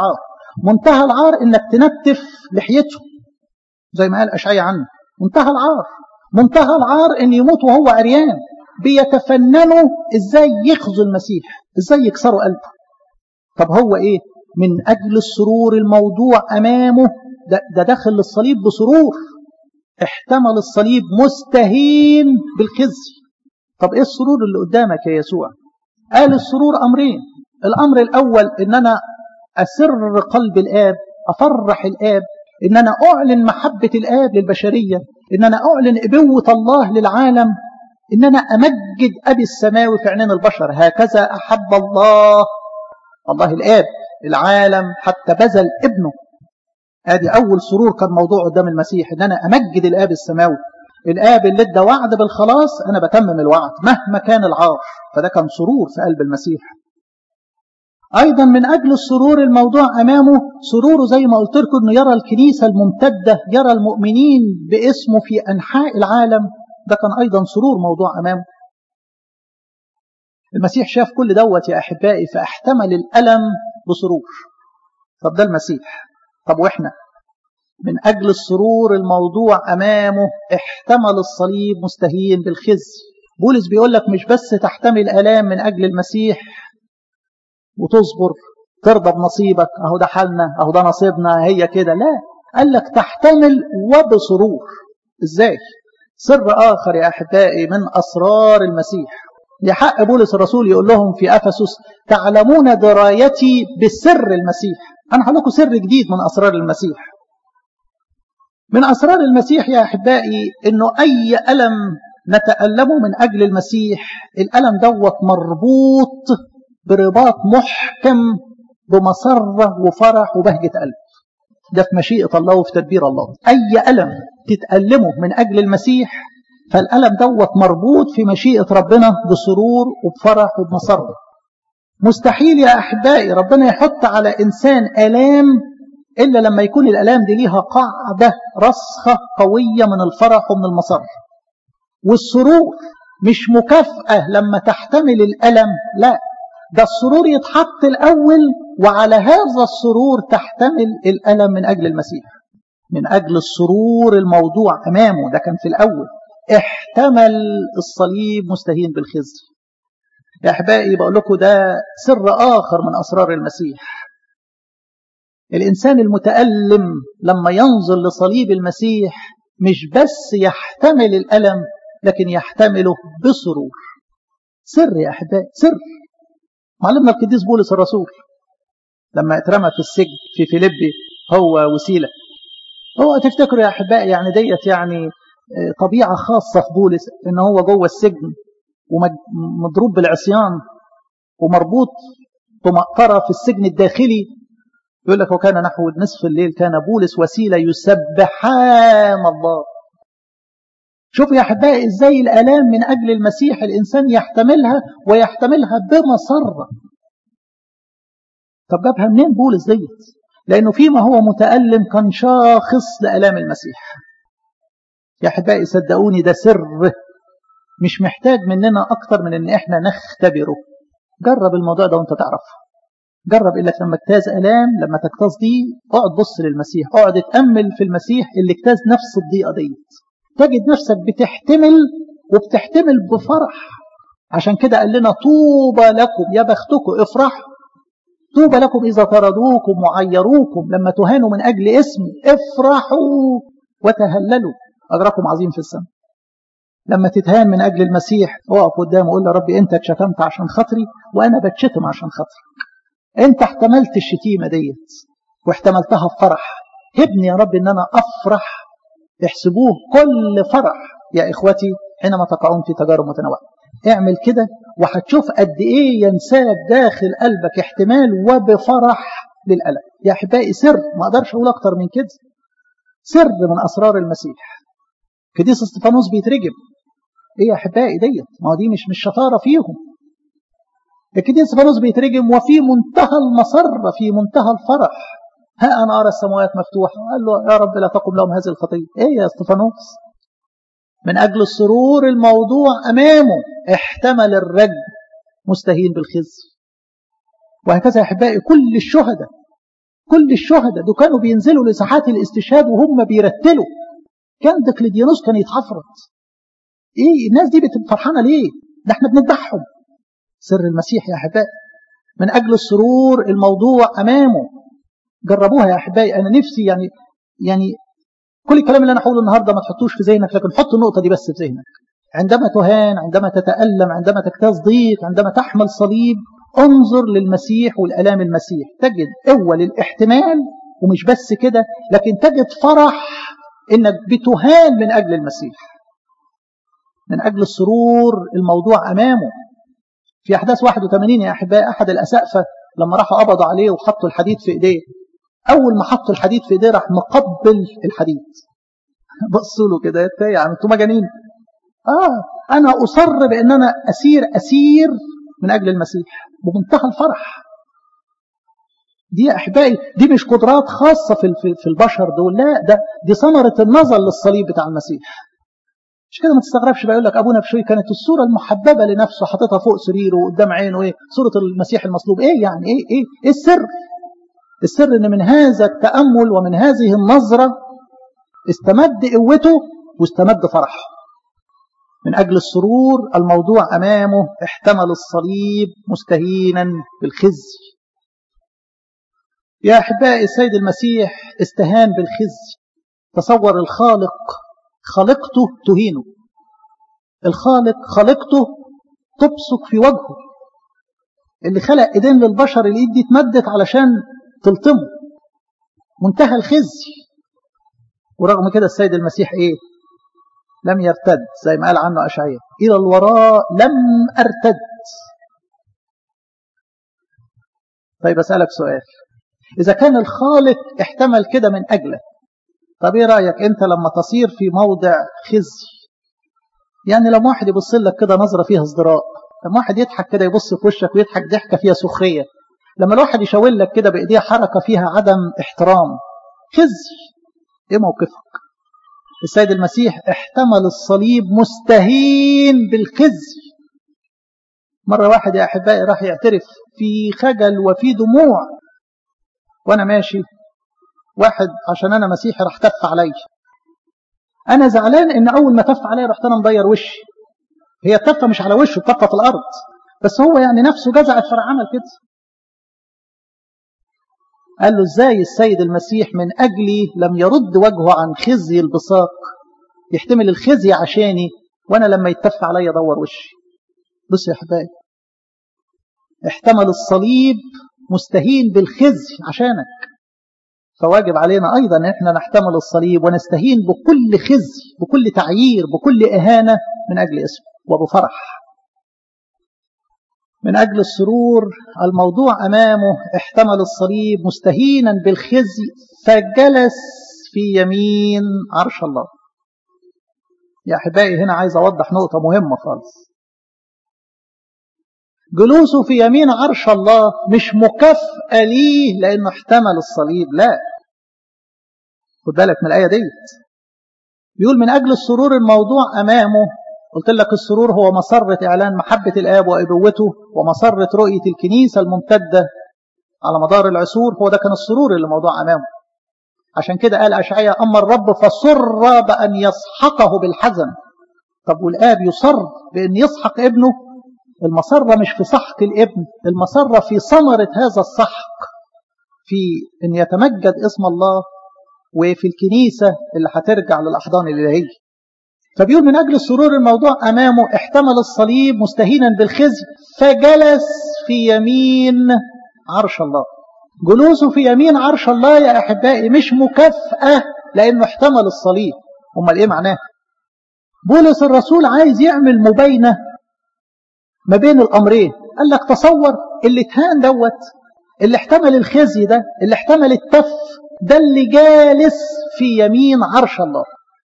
منتهى العار انك تنتف لحيته زي ما قال اشعيا عنه منتهى العار منتهى العار ان يموت وهو عريان بيتفننوا ازاي يخزوا المسيح ازاي يكسروا قلبه طب هو ايه من اجل السرور الموضوع امامه ده, ده دخل للصليب بسرور احتمل الصليب مستهين بالخزي طب ايه السرور اللي قدامك يا يسوع قال السرور امرين الامر الاول ان انا اسر قلب الاب افرح الاب ان انا اعلن محبه الاب للبشريه ان انا اعلن ابوه الله للعالم ان انا امجد ابي السماوي في عينين البشر هكذا احب الله الله الاب العالم حتى بذل ابنه ادي اول سرور كان موضوع قدام المسيح ان انا امجد الاب السماوي الاب اللي ادى وعد بالخلاص انا بتمم الوعد مهما كان العار فده كان سرور في قلب المسيح ايضا من اجل السرور الموضوع امامه سروره زي ما قلت لكم انه يرى الكنيسه الممتده يرى المؤمنين باسمه في انحاء العالم ده كان ايضا سرور موضوع امامه المسيح شاف كل دوت يا احبائي فاحتمل الالم بسرور طب ده المسيح طب واحنا من أجل السرور الموضوع أمامه احتمل الصليب مستهين بالخزي بولس بيقول لك مش بس تحتمل ألام من أجل المسيح وتصبر ترضى بنصيبك أهو ده حالنا أهو ده نصيبنا هي كده لا قال لك تحتمل وبسرور إزاي سر آخر يا أحبائي من أسرار المسيح يحق بولس الرسول يقول لهم في أفسس تعلمون درايتي بسر المسيح أنا هقول لكم سر جديد من أسرار المسيح من أسرار المسيح يا أحبائي أنه أي ألم نتألمه من أجل المسيح الألم دوت مربوط برباط محكم بمسرة وفرح وبهجة قلب ده في مشيئة الله وفي تدبير الله أي ألم تتألمه من أجل المسيح فالألم دوت مربوط في مشيئة ربنا بسرور وبفرح وبمسرة مستحيل يا أحبائي ربنا يحط على إنسان آلام إلا لما يكون الألام دي ليها قاعدة رسخة قوية من الفرح ومن المسر والسرور مش مكافأة لما تحتمل الألم لا ده السرور يتحط الأول وعلى هذا السرور تحتمل الألم من أجل المسيح من أجل السرور الموضوع أمامه ده كان في الأول احتمل الصليب مستهين بالخزي يا أحبائي بقول لكم ده سر آخر من أسرار المسيح الإنسان المتألم لما ينظر لصليب المسيح مش بس يحتمل الألم لكن يحتمله بسرور سر يا أحبائي سر معلمنا القديس بولس الرسول لما اترمى في السجن في فيليبي هو وسيلة هو تفتكروا يا أحبائي يعني ديت يعني طبيعة خاصة في بولس إن هو جوه السجن ومضروب بالعصيان ومربوط بمقطرة في السجن الداخلي يقول لك وكان نحو نصف الليل كان بولس وسيلة يسبحان الله شوف يا أحبائي إزاي الآلام من أجل المسيح الإنسان يحتملها ويحتملها بمسرة طب جابها منين بولس ديت لأنه فيما هو متألم كان شاخص لآلام المسيح يا أحبائي صدقوني ده سر مش محتاج مننا أكتر من إن إحنا نختبره جرب الموضوع ده وأنت تعرف جرب إنك لما اجتاز ألام لما تجتاز دي اقعد بص للمسيح اقعد اتأمل في المسيح اللي اجتاز نفس الضيقة ديت تجد نفسك بتحتمل وبتحتمل بفرح عشان كده قال لنا طوبى لكم يا بختكم افرحوا طوبى لكم إذا طردوكم وعيروكم لما تهانوا من أجل اسمي افرحوا وتهللوا أجركم عظيم في السماء لما تتهان من أجل المسيح اقف قدامه وقول له ربي أنت اتشتمت عشان خاطري وأنا بتشتم عشان خاطرك أنت احتملت الشتيمة ديت واحتملتها بفرح هبني يا رب أن أنا أفرح احسبوه كل فرح يا إخوتي حينما تقعون في تجارب متنوعة اعمل كده وهتشوف قد إيه ينساب داخل قلبك احتمال وبفرح للألم يا أحبائي سر ما أقدرش أقول أكتر من كده سر من أسرار المسيح قديس استفانوس بيترجم ايه يا احبائي ديت ما دي مش مش شطاره فيهم القديس استفانوس بيترجم وفي منتهى المسره في منتهى الفرح ها انا ارى السماوات مفتوحه قال له يا رب لا تقم لهم هذه الخطيه ايه يا استفانوس من اجل السرور الموضوع امامه احتمل الرجل مستهين بالخزي وهكذا يا احبائي كل الشهداء كل الشهداء دول كانوا بينزلوا لساحات الاستشهاد وهم بيرتلوا كان دقلديانوس كان يتحفرط ايه الناس دي بتبقى فرحانه ليه ده احنا بنذبحهم سر المسيح يا احبائي من اجل السرور الموضوع امامه جربوها يا احبائي انا نفسي يعني يعني كل الكلام اللي انا هقوله النهارده ما تحطوش في ذهنك لكن حط النقطه دي بس في ذهنك عندما تهان عندما تتألم عندما تجتاز ضيق عندما تحمل صليب انظر للمسيح والالام المسيح تجد قوه للاحتمال ومش بس كده لكن تجد فرح انك بتهان من اجل المسيح من اجل السرور الموضوع امامه في احداث 81 يا احبائي احد الاسقفه لما راحوا قبضوا عليه وحطوا الحديد في ايديه اول ما حطوا الحديد في ايديه راح مقبل الحديد بصوا له كده يا عم انتوا مجانين اه انا اصر بان انا اسير اسير من اجل المسيح بمنتهى الفرح دي يا احبائي دي مش قدرات خاصه في في البشر دول لا ده دي ثمره النظر للصليب بتاع المسيح مش كده ما تستغربش بقى يقول لك ابونا بشوي كانت الصوره المحببه لنفسه حاططها فوق سريره وقدام عينه ايه صوره المسيح المصلوب ايه يعني ايه ايه ايه السر السر ان من هذا التامل ومن هذه النظره استمد قوته واستمد فرحه من أجل السرور الموضوع أمامه احتمل الصليب مستهينا بالخزي يا أحبائي السيد المسيح استهان بالخزي تصور الخالق خلقته تهينه الخالق خلقته تبصق في وجهه اللي خلق ايدين للبشر الايد دي اتمدت علشان تلطمه منتهى الخزي ورغم كده السيد المسيح ايه لم يرتد زي ما قال عنه أشعياء إلى الوراء لم أرتد طيب أسألك سؤال إذا كان الخالق احتمل كده من أجلك طب إيه رأيك أنت لما تصير في موضع خزي يعني لما واحد يبص لك كده نظرة فيها ازدراء لما واحد يضحك كده يبص في وشك ويضحك ضحكة فيها سخرية لما الواحد يشاور لك كده بإيديه حركة فيها عدم احترام خزي إيه موقفك السيد المسيح احتمل الصليب مستهين بالخزي مرة واحد يا أحبائي راح يعترف في خجل وفي دموع وأنا ماشي واحد عشان أنا مسيحي راح تف علي أنا زعلان إن أول ما تف علي رحت أنا مضير وشي هي التفة مش على وشه التفة في الأرض بس هو يعني نفسه جزعت فرعمل كده قال له ازاي السيد المسيح من أجلي لم يرد وجهه عن خزي البصاق يحتمل الخزي عشاني وأنا لما يتف علي ادور وشي بص يا حبايبي احتمل الصليب مستهين بالخزي عشانك فواجب علينا أيضا أن احنا نحتمل الصليب ونستهين بكل خزي بكل تعيير بكل إهانة من أجل اسمه وبفرح من أجل السرور الموضوع أمامه احتمل الصليب مستهينا بالخزي فجلس في يمين عرش الله يا أحبائي هنا عايز أوضح نقطة مهمة خالص جلوسه في يمين عرش الله مش مكافأة ليه لأنه احتمل الصليب لا خد بالك من الآية ديت بيقول من أجل السرور الموضوع أمامه قلت لك السرور هو مسرة إعلان محبة الآب وأبوته ومسرة رؤية الكنيسة الممتدة على مدار العصور هو ده كان السرور اللي موضوع أمامه عشان كده قال أشعياء أما الرب فسر بأن يسحقه بالحزن طب والآب يصر بأن يسحق ابنه المسرة مش في سحق الابن المسرة في ثمرة هذا السحق في أن يتمجد اسم الله وفي الكنيسة اللي هترجع للأحضان الإلهية فبيقول من أجل السرور الموضوع أمامه احتمل الصليب مستهينا بالخزي فجلس في يمين عرش الله جلوسه في يمين عرش الله يا أحبائي مش مكافأة لأنه احتمل الصليب أمال إيه معناه بولس الرسول عايز يعمل مباينة ما بين الأمرين قال لك تصور اللي اتهان دوت اللي احتمل الخزي ده اللي احتمل التف ده اللي جالس في يمين عرش الله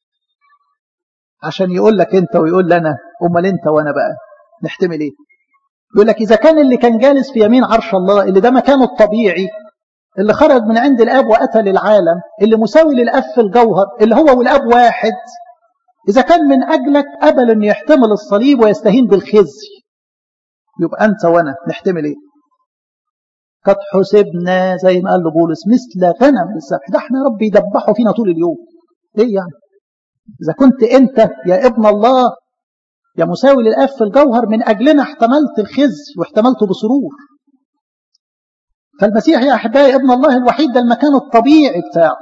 عشان يقول لك انت ويقول لنا امال انت وانا بقى نحتمل ايه يقول لك اذا كان اللي كان جالس في يمين عرش الله اللي ده مكانه الطبيعي اللي خرج من عند الاب واتى للعالم اللي مساوي للاب في الجوهر اللي هو والاب واحد اذا كان من اجلك قبل ان يحتمل الصليب ويستهين بالخزي يبقى انت وانا نحتمل ايه قد حسبنا زي ما قال له بولس مثل غنم الذبح ده احنا يا رب يدبحوا فينا طول اليوم ايه يعني اذا كنت انت يا ابن الله يا مساوي للاب في الجوهر من اجلنا احتملت الخزي واحتملته بسرور فالمسيح يا احبائي ابن الله الوحيد ده المكان الطبيعي بتاعه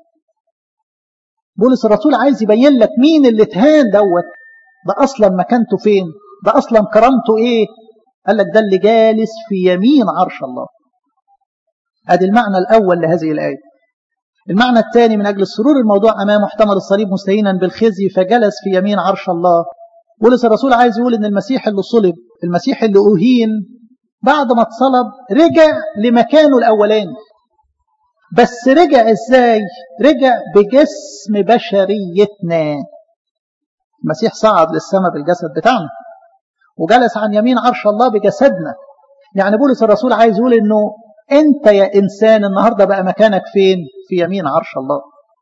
بولس الرسول عايز يبين لك مين اللي اتهان دوت ده اصلا مكانته فين ده اصلا كرامته ايه قال لك ده اللي جالس في يمين عرش الله ادي المعنى الاول لهذه الايه المعنى الثاني من اجل السرور الموضوع امامه احتمل الصليب مستهينا بالخزي فجلس في يمين عرش الله بولس الرسول عايز يقول ان المسيح اللي صلب المسيح اللي اهين بعد ما اتصلب رجع لمكانه الاولاني بس رجع ازاي رجع بجسم بشريتنا المسيح صعد للسماء بالجسد بتاعنا وجلس عن يمين عرش الله بجسدنا يعني بولس الرسول عايز يقول انه انت يا انسان النهارده بقى مكانك فين في يمين عرش الله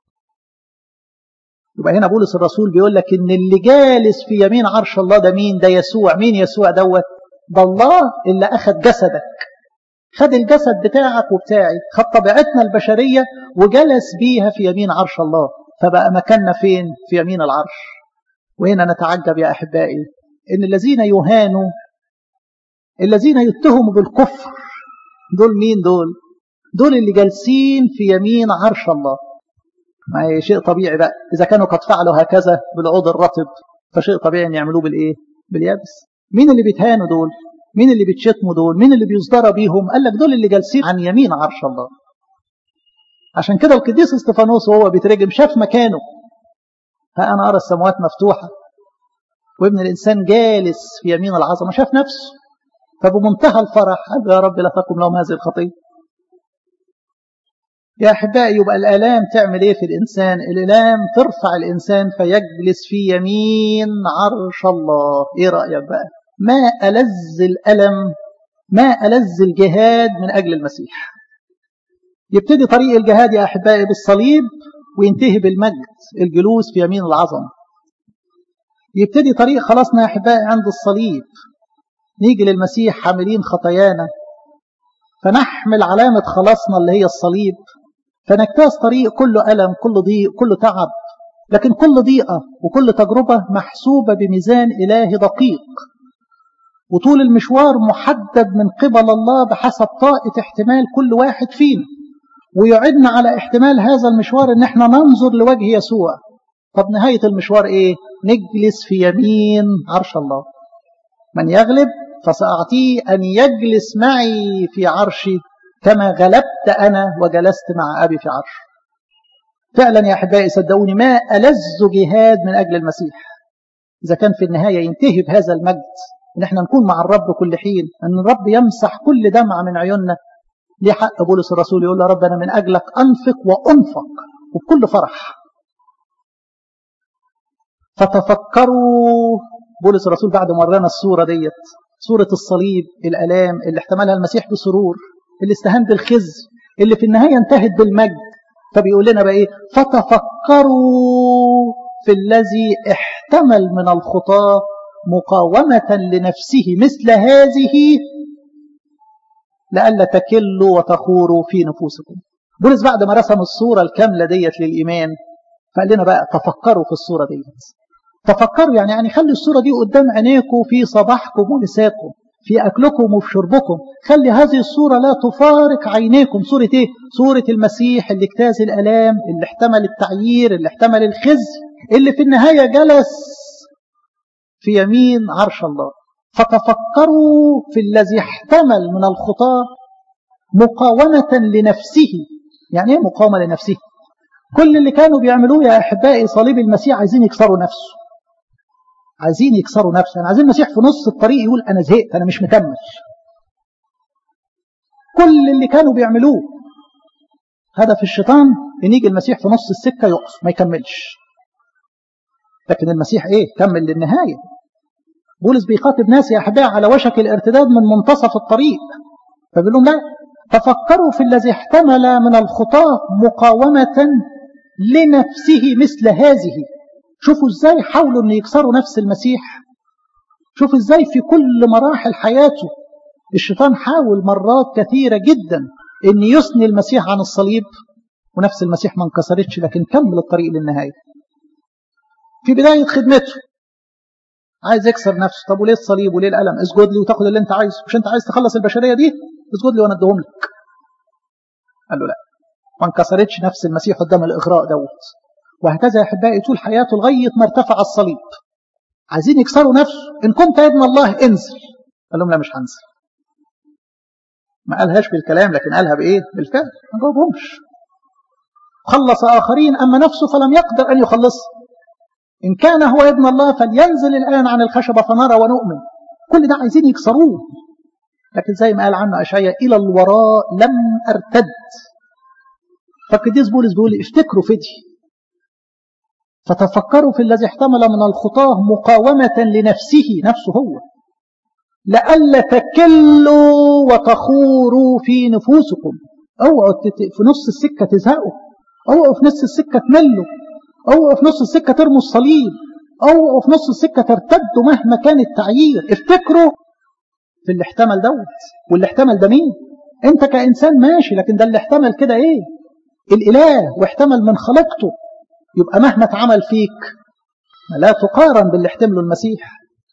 يبقى هنا بولس الرسول بيقول لك ان اللي جالس في يمين عرش الله ده مين ده يسوع مين يسوع دوت ده الله اللي اخذ جسدك خد الجسد بتاعك وبتاعي خد طبيعتنا البشريه وجلس بيها في يمين عرش الله فبقى مكاننا فين في يمين العرش وهنا نتعجب يا احبائي ان الذين يهانوا الذين يتهموا بالكفر دول مين دول دول اللي جالسين في يمين عرش الله ما شيء طبيعي بقى اذا كانوا قد فعلوا هكذا بالعود الرطب فشيء طبيعي ان يعملوه بالايه باليابس مين اللي بيتهانوا دول مين اللي بيتشتموا دول مين اللي بيصدر بيهم قال لك دول اللي جالسين عن يمين عرش الله عشان كده القديس استفانوس وهو بيترجم شاف مكانه ها انا ارى السماوات مفتوحه وابن الانسان جالس في يمين العظمه شاف نفسه فبمنتهى الفرح قال يا رب لا تقم لهم هذه الخطيه يا احبائي يبقى الالام تعمل ايه في الانسان الالام ترفع الانسان فيجلس في يمين عرش الله ايه رايك بقى ما ألذ الألم ما ألذ الجهاد من أجل المسيح يبتدي طريق الجهاد يا أحبائي بالصليب وينتهي بالمجد الجلوس في يمين العظمة يبتدي طريق خلاصنا يا أحبائي عند الصليب نيجي للمسيح حاملين خطايانا فنحمل علامة خلاصنا اللي هي الصليب فنجتاز طريق كله ألم كله ضيق كله تعب لكن كل ضيقة وكل تجربة محسوبة بميزان إلهي دقيق وطول المشوار محدد من قبل الله بحسب طاقة احتمال كل واحد فينا ويعدنا على احتمال هذا المشوار ان احنا ننظر لوجه يسوع طب نهاية المشوار ايه نجلس في يمين عرش الله من يغلب فسأعطيه أن يجلس معي في عرشي كما غلبت أنا وجلست مع أبي في عرش فعلا يا أحبائي صدقوني ما ألذ جهاد من أجل المسيح إذا كان في النهاية ينتهي بهذا المجد ان احنا نكون مع الرب كل حين ان الرب يمسح كل دمعة من عيوننا ليه حق بولس الرسول يقول يا رب انا من اجلك انفق وانفق وبكل فرح فتفكروا بولس الرسول بعد ما ورانا الصورة ديت صورة الصليب الالام اللي احتملها المسيح بسرور اللي استهان بالخزي اللي في النهاية انتهت بالمجد فبيقول لنا بقى ايه فتفكروا في الذي احتمل من الخطاه مقاومة لنفسه مثل هذه لئلا تكلوا وتخوروا في نفوسكم بولس بعد ما رسم الصورة الكاملة ديت للإيمان فقال لنا بقى تفكروا في الصورة ديت تفكروا يعني يعني خلي الصورة دي قدام عينيكم في صباحكم ومساكم في أكلكم وفي شربكم خلي هذه الصورة لا تفارق عينيكم صورة إيه؟ صورة المسيح اللي اجتاز الألام اللي احتمل التعيير اللي احتمل الخزي اللي في النهاية جلس في يمين عرش الله فتفكروا في الذي احتمل من الخطاة مقاومة لنفسه يعني ايه مقاومة لنفسه كل اللي كانوا بيعملوه يا أحبائي صليب المسيح عايزين يكسروا نفسه عايزين يكسروا نفسه يعني عايزين المسيح في نص الطريق يقول أنا زهقت أنا مش مكمل كل اللي كانوا بيعملوه هدف الشيطان ان يجي المسيح في نص السكة يقف ما يكملش لكن المسيح ايه كمل للنهاية بولس بيخاطب ناس يا أحبائي على وشك الارتداد من منتصف الطريق فبيقول لهم لا تفكروا في الذي احتمل من الخطاة مقاومة لنفسه مثل هذه شوفوا ازاي حاولوا ان يكسروا نفس المسيح شوفوا ازاي في كل مراحل حياته الشيطان حاول مرات كثيرة جدا ان يثني المسيح عن الصليب ونفس المسيح ما انكسرتش لكن كمل الطريق للنهاية في بداية خدمته عايز يكسر نفسه طب وليه الصليب وليه الألم اسجد لي وتاخد اللي انت عايزه مش انت عايز تخلص البشرية دي اسجد لي وانا اديهم لك قال له لا ما انكسرتش نفس المسيح قدام الإغراء دوت وهكذا يا أحبائي طول حياته لغاية ما ارتفع الصليب عايزين يكسروا نفسه إن كنت ابن الله انزل قال لهم لا مش هنزل ما قالهاش بالكلام لكن قالها بإيه بالفعل ما جاوبهمش خلص آخرين أما نفسه فلم يقدر أن يخلصه إن كان هو ابن الله فلينزل الآن عن الخشبة فنرى ونؤمن كل ده عايزين يكسروه لكن زي ما قال عنه أشعيا إلى الوراء لم أرتد فالقديس بولس بيقول افتكروا فدي فتفكروا في الذي احتمل من الخطاه مقاومة لنفسه نفسه هو لئلا تكلوا وتخوروا في نفوسكم اوعوا في نص السكة تزهقوا اوعوا في نص السكة تملوا اوعوا في نص السكة ترموا الصليب اوعوا في نص السكة ترتدوا مهما كان التعيير افتكروا في اللي احتمل دوت واللي احتمل ده مين انت كإنسان ماشي لكن ده اللي احتمل كده ايه الإله واحتمل من خلقته يبقى مهما اتعمل فيك لا تقارن باللي احتمله المسيح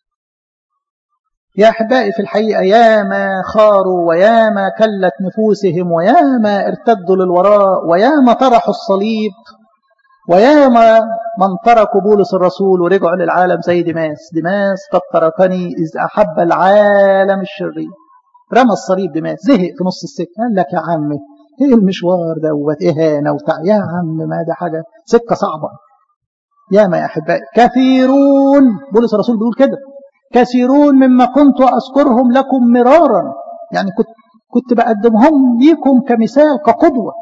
يا أحبائي في الحقيقة ياما خاروا وياما كلت نفوسهم وياما ارتدوا للوراء وياما طرحوا الصليب وياما من تركوا بولس الرسول ورجعوا للعالم زي دماس دماس قد تركني إذ أحب العالم الشرير رمى الصليب دماس زهق في نص السكة قال لك يا عمي ايه المشوار دوت اهانه وتع يا عم ما ده حاجه سكه صعبه يا ما يا احبائي كثيرون بولس الرسول بيقول كده كثيرون مما كنت اذكرهم لكم مرارا يعني كنت كنت بقدمهم ليكم كمثال كقدوه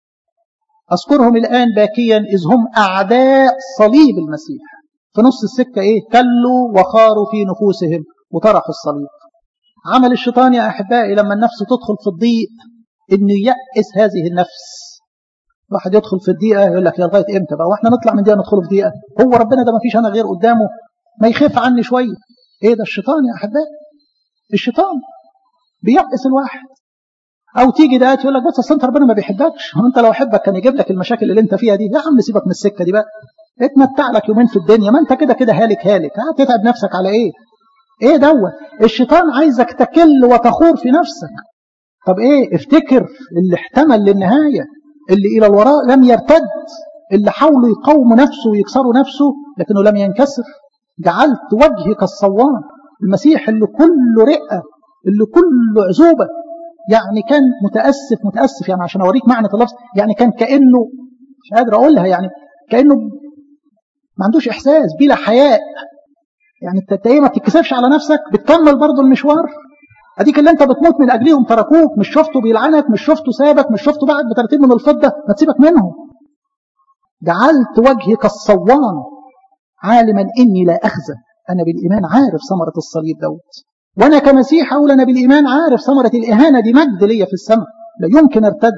اذكرهم الان باكيا اذ هم اعداء صليب المسيح في نص السكه ايه كلوا وخاروا في نفوسهم وطرحوا الصليب عمل الشيطان يا احبائي لما النفس تدخل في الضيق انه يأس هذه النفس واحد يدخل في الدقيقة يقول لك يا لغاية امتى بقى واحنا نطلع من دقيقة ندخل في دقيقة هو ربنا ده ما فيش انا غير قدامه ما يخف عني شوية ايه ده الشيطان يا احبائي الشيطان بيأس الواحد او تيجي ده يقول لك بص اصل انت ربنا ما بيحبكش انت لو حبك كان يجيب لك المشاكل اللي انت فيها دي يا عم سيبك من السكة دي بقى اتمتع لك يومين في الدنيا ما انت كده كده هالك هالك هتتعب نفسك على ايه ايه دوت الشيطان عايزك تكل وتخور في نفسك طب ايه افتكر اللي احتمل للنهاية اللي الى الوراء لم يرتد اللي حاولوا يقاوموا نفسه ويكسروا نفسه لكنه لم ينكسر جعلت وجهي كالصوان المسيح اللي كله رقة اللي كله عزوبة يعني كان متأسف متأسف يعني عشان أوريك معنى اللفظ يعني كان كأنه مش قادر أقولها يعني كأنه ما عندوش إحساس بلا حياء يعني انت ايه ما تتكسفش على نفسك بتكمل برضه المشوار اديك اللي انت بتموت من اجليهم تركوك مش شفته بيلعنك مش شفته سابك مش شفته بعد بترتيب من الفضه ما تسيبك منهم جعلت وجهي كالصوان عالما اني لا اخزى انا بالايمان عارف ثمره الصليب دوت وانا كمسيح اقول انا بالايمان عارف ثمره الاهانه دي مجد ليا في السماء لا يمكن ارتد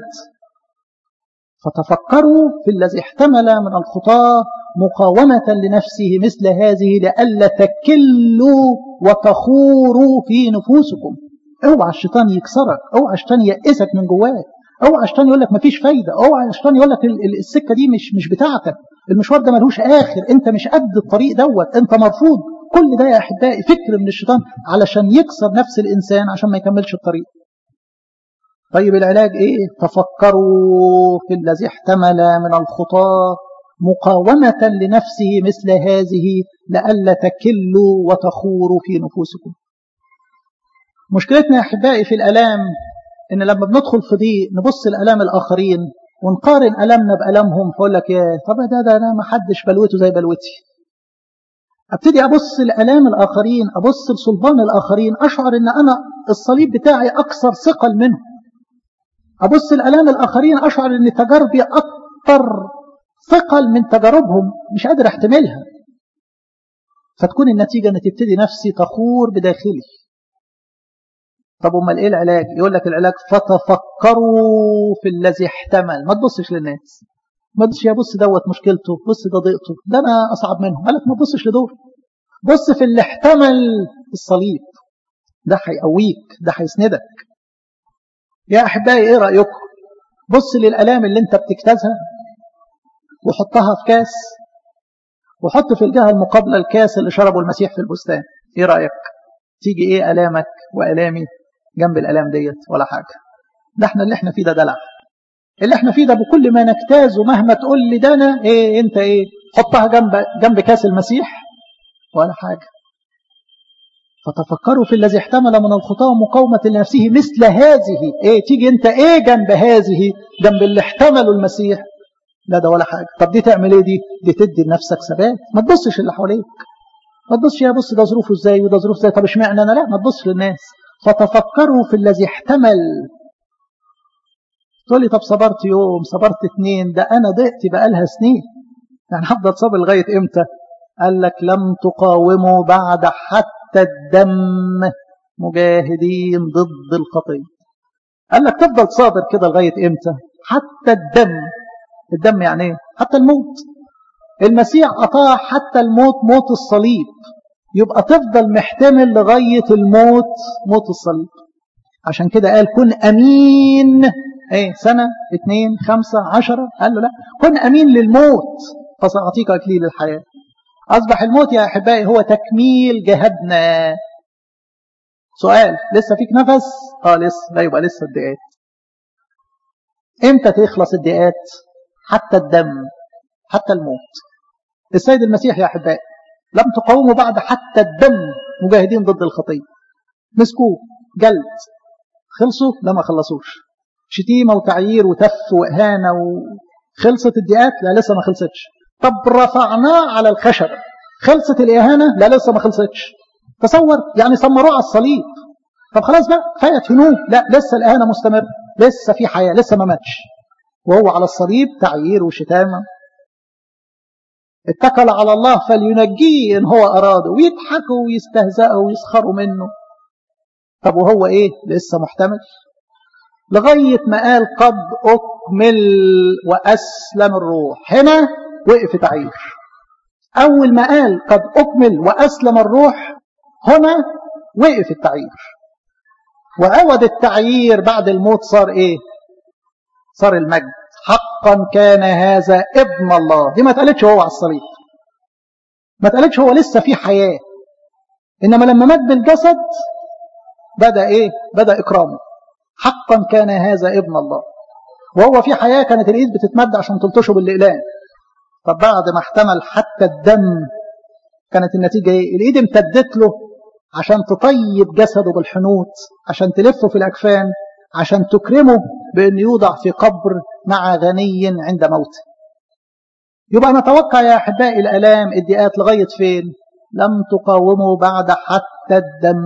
فتفكروا في الذي احتمل من الخطاه مقاومة لنفسه مثل هذه لئلا تكلوا وتخوروا في نفوسكم اوعى الشيطان يكسرك اوعى الشيطان يأسك من جواك اوعى الشيطان يقول لك مفيش فايده اوعى الشيطان يقول لك السكه دي مش مش بتاعتك المشوار ده ملوش اخر انت مش قد الطريق دوت انت مرفوض كل ده يا احبائي فكر من الشيطان علشان يكسر نفس الانسان عشان ما يكملش الطريق طيب العلاج ايه تفكروا في الذي احتمل من الخطاه مقاومة لنفسه مثل هذه لئلا تكلوا وتخوروا في نفوسكم مشكلتنا يا أحبائي في الألام إن لما بندخل في ضيق نبص لألام الآخرين ونقارن ألمنا بألمهم فأقول لك يا طب ده ده أنا ما حدش بلوته زي بلوتي ابتدي ابص لالام الاخرين ابص لصلبان الاخرين اشعر ان انا الصليب بتاعي اكثر ثقل منه ابص لالام الاخرين اشعر ان تجاربي اكثر ثقل من تجاربهم مش قادر احتملها فتكون النتيجة ان تبتدي نفسي تخور بداخلي طب امال ايه العلاج يقول لك العلاج فتفكروا في الذي احتمل ما تبصش للناس ما تبصش يا بص دوت مشكلته بص ده ضيقته ده انا اصعب منه قالك ما تبصش لدول بص في اللي احتمل الصليب ده هيقويك ده هيسندك يا أحبائي إيه رأيكم بص للألام اللي أنت بتجتازها وحطها في كاس وحط في الجهة المقابلة الكاس اللي شربه المسيح في البستان إيه رأيك تيجي إيه ألامك وألامي جنب الألام ديت ولا حاجة ده احنا اللي احنا فيه ده دلع اللي احنا فيه ده بكل ما نجتازه مهما تقول لي ده انا ايه انت ايه حطها جنب جنب كاس المسيح ولا حاجة فتفكروا في الذي احتمل من الخطاة مقاومة لنفسه مثل هذه ايه تيجي انت ايه جنب هذه جنب اللي احتملوا المسيح لا ده ولا حاجة طب دي تعمل ايه دي دي تدي لنفسك ثبات ما تبصش اللي حواليك ما تبصش يا بص ده ظروفه ازاي وده ظروفه ازاي طب اشمعنى انا لا ما تبصش للناس فتفكروا في الذي احتمل تقول لي طب صبرت يوم صبرت اتنين ده انا ضئت بقالها سنين يعني هفضل صابر لغايه امتى قال لك لم تقاوموا بعد حتى الدم مجاهدين ضد الخطيه قال لك تفضل صابر كده لغايه امتى حتى الدم الدم يعني ايه حتى الموت المسيح أطاع حتى الموت موت الصليب يبقى تفضل محتمل لغاية الموت موت الصليب عشان كده قال كن أمين ايه سنة اثنين خمسة عشرة قال له لا كن أمين للموت فسأعطيك أكليل الحياة أصبح الموت يا أحبائي هو تكميل جهدنا سؤال لسه فيك نفس اه لسه لا يبقى لسه الدقات امتى تخلص الدقات حتى الدم حتى الموت السيد المسيح يا أحبائي لم تقاوموا بعد حتى الدم مجاهدين ضد الخطية مسكوه جلد خلصوا لا ما خلصوش شتيمة وتعيير وتف وإهانة وخلصت الدقات لا لسه ما خلصتش طب رفعناه على الخشبة خلصت الإهانة لا لسه ما خلصتش تصور يعني سمروه على الصليب طب خلاص بقى فايت هنوه لا لسه الإهانة مستمرة لسه في حياة لسه ما ماتش وهو على الصليب تعيير وشتامة اتكل على الله فلينجيه إن هو أراده ويضحكوا ويستهزئوا ويسخروا منه طب وهو إيه لسه محتمل لغاية ما قال قد أكمل وأسلم الروح هنا وقف تعيير أول ما قال قد أكمل وأسلم الروح هنا وقف التعيير وعوض التعيير بعد الموت صار إيه صار المجد حقا كان هذا ابن الله دي ما اتقالتش هو على الصليب ما اتقالتش هو لسه في حياة إنما لما مات بالجسد بدأ إيه بدأ إكرامه حقا كان هذا ابن الله وهو في حياة كانت الإيد بتتمد عشان تلطشه بالإقلام طب بعد ما احتمل حتى الدم كانت النتيجة إيه الإيد امتدت له عشان تطيب جسده بالحنوط عشان تلفه في الأكفان عشان تكرمه بأن يوضع في قبر مع غني عند موته يبقى نتوقع يا أحبائي الألام الدقات لغاية فين لم تقاوموا بعد حتى الدم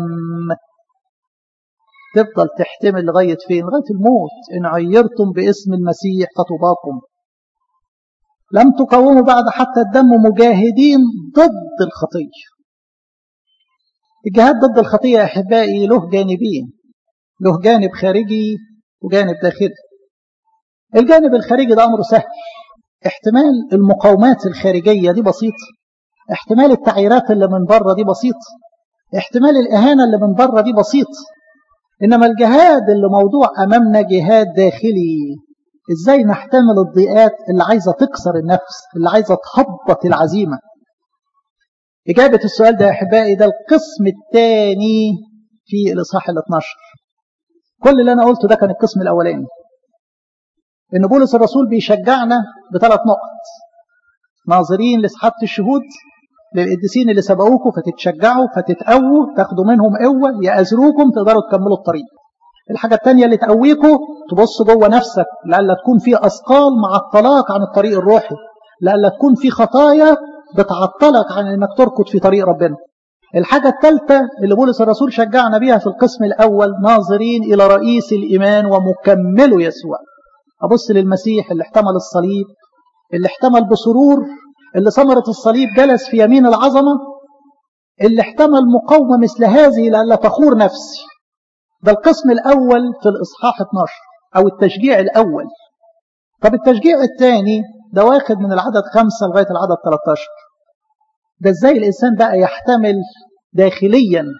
تفضل تحتمل لغاية فين لغاية الموت إن عيرتم باسم المسيح فتباكم لم تقاوموا بعد حتى الدم مجاهدين ضد الخطية الجهاد ضد الخطية يا أحبائي له جانبين له جانب خارجي وجانب داخلي الجانب الخارجي ده أمره سهل احتمال المقاومات الخارجية دي بسيطة احتمال التعييرات اللي من بره دي بسيط احتمال الإهانة اللي من بره دي بسيط إنما الجهاد اللي موضوع أمامنا جهاد داخلي إزاي نحتمل الضيقات اللي عايزة تكسر النفس اللي عايزة تهبط العزيمة إجابة السؤال ده يا أحبائي ده القسم الثاني في الإصحاح ال 12 كل اللي أنا قلته ده كان القسم الأولاني إن بولس الرسول بيشجعنا بثلاث نقط ناظرين لسحابة الشهود للقديسين اللي سبقوكم فتتشجعوا فتتقووا تاخدوا منهم قوة يأزروكم تقدروا تكملوا الطريق الحاجة الثانية اللي تقويكم تبص جوه نفسك لألا تكون في أثقال معطلاك عن الطريق الروحي لألا تكون في خطايا بتعطلك عن انك تركض في طريق ربنا الحاجة الثالثة اللي بولس الرسول شجعنا بيها في القسم الأول ناظرين إلى رئيس الإيمان ومكمله يسوع أبص للمسيح اللي احتمل الصليب اللي احتمل بسرور اللي ثمرة الصليب جلس في يمين العظمة اللي احتمل مقاومة مثل هذه لألا تخور نفسي ده القسم الأول في الإصحاح 12 أو التشجيع الأول طب التشجيع الثاني ده واخد من العدد خمسة لغاية العدد 13 ده ازاي الإنسان بقى يحتمل داخليا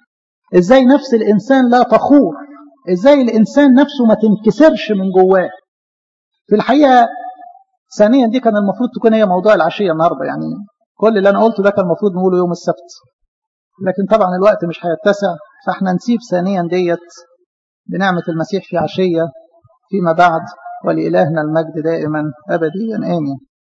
ازاي نفس الانسان لا تخور ازاي الانسان نفسه ما تنكسرش من جواه في الحقيقه ثانيا دي كان المفروض تكون هي موضوع العشيه النهارده يعني كل اللي انا قلته ده كان المفروض نقوله يوم السبت لكن طبعا الوقت مش هيتسع فاحنا نسيب ثانيا ديت بنعمه المسيح في عشيه فيما بعد ولإلهنا المجد دائما أبديا آمين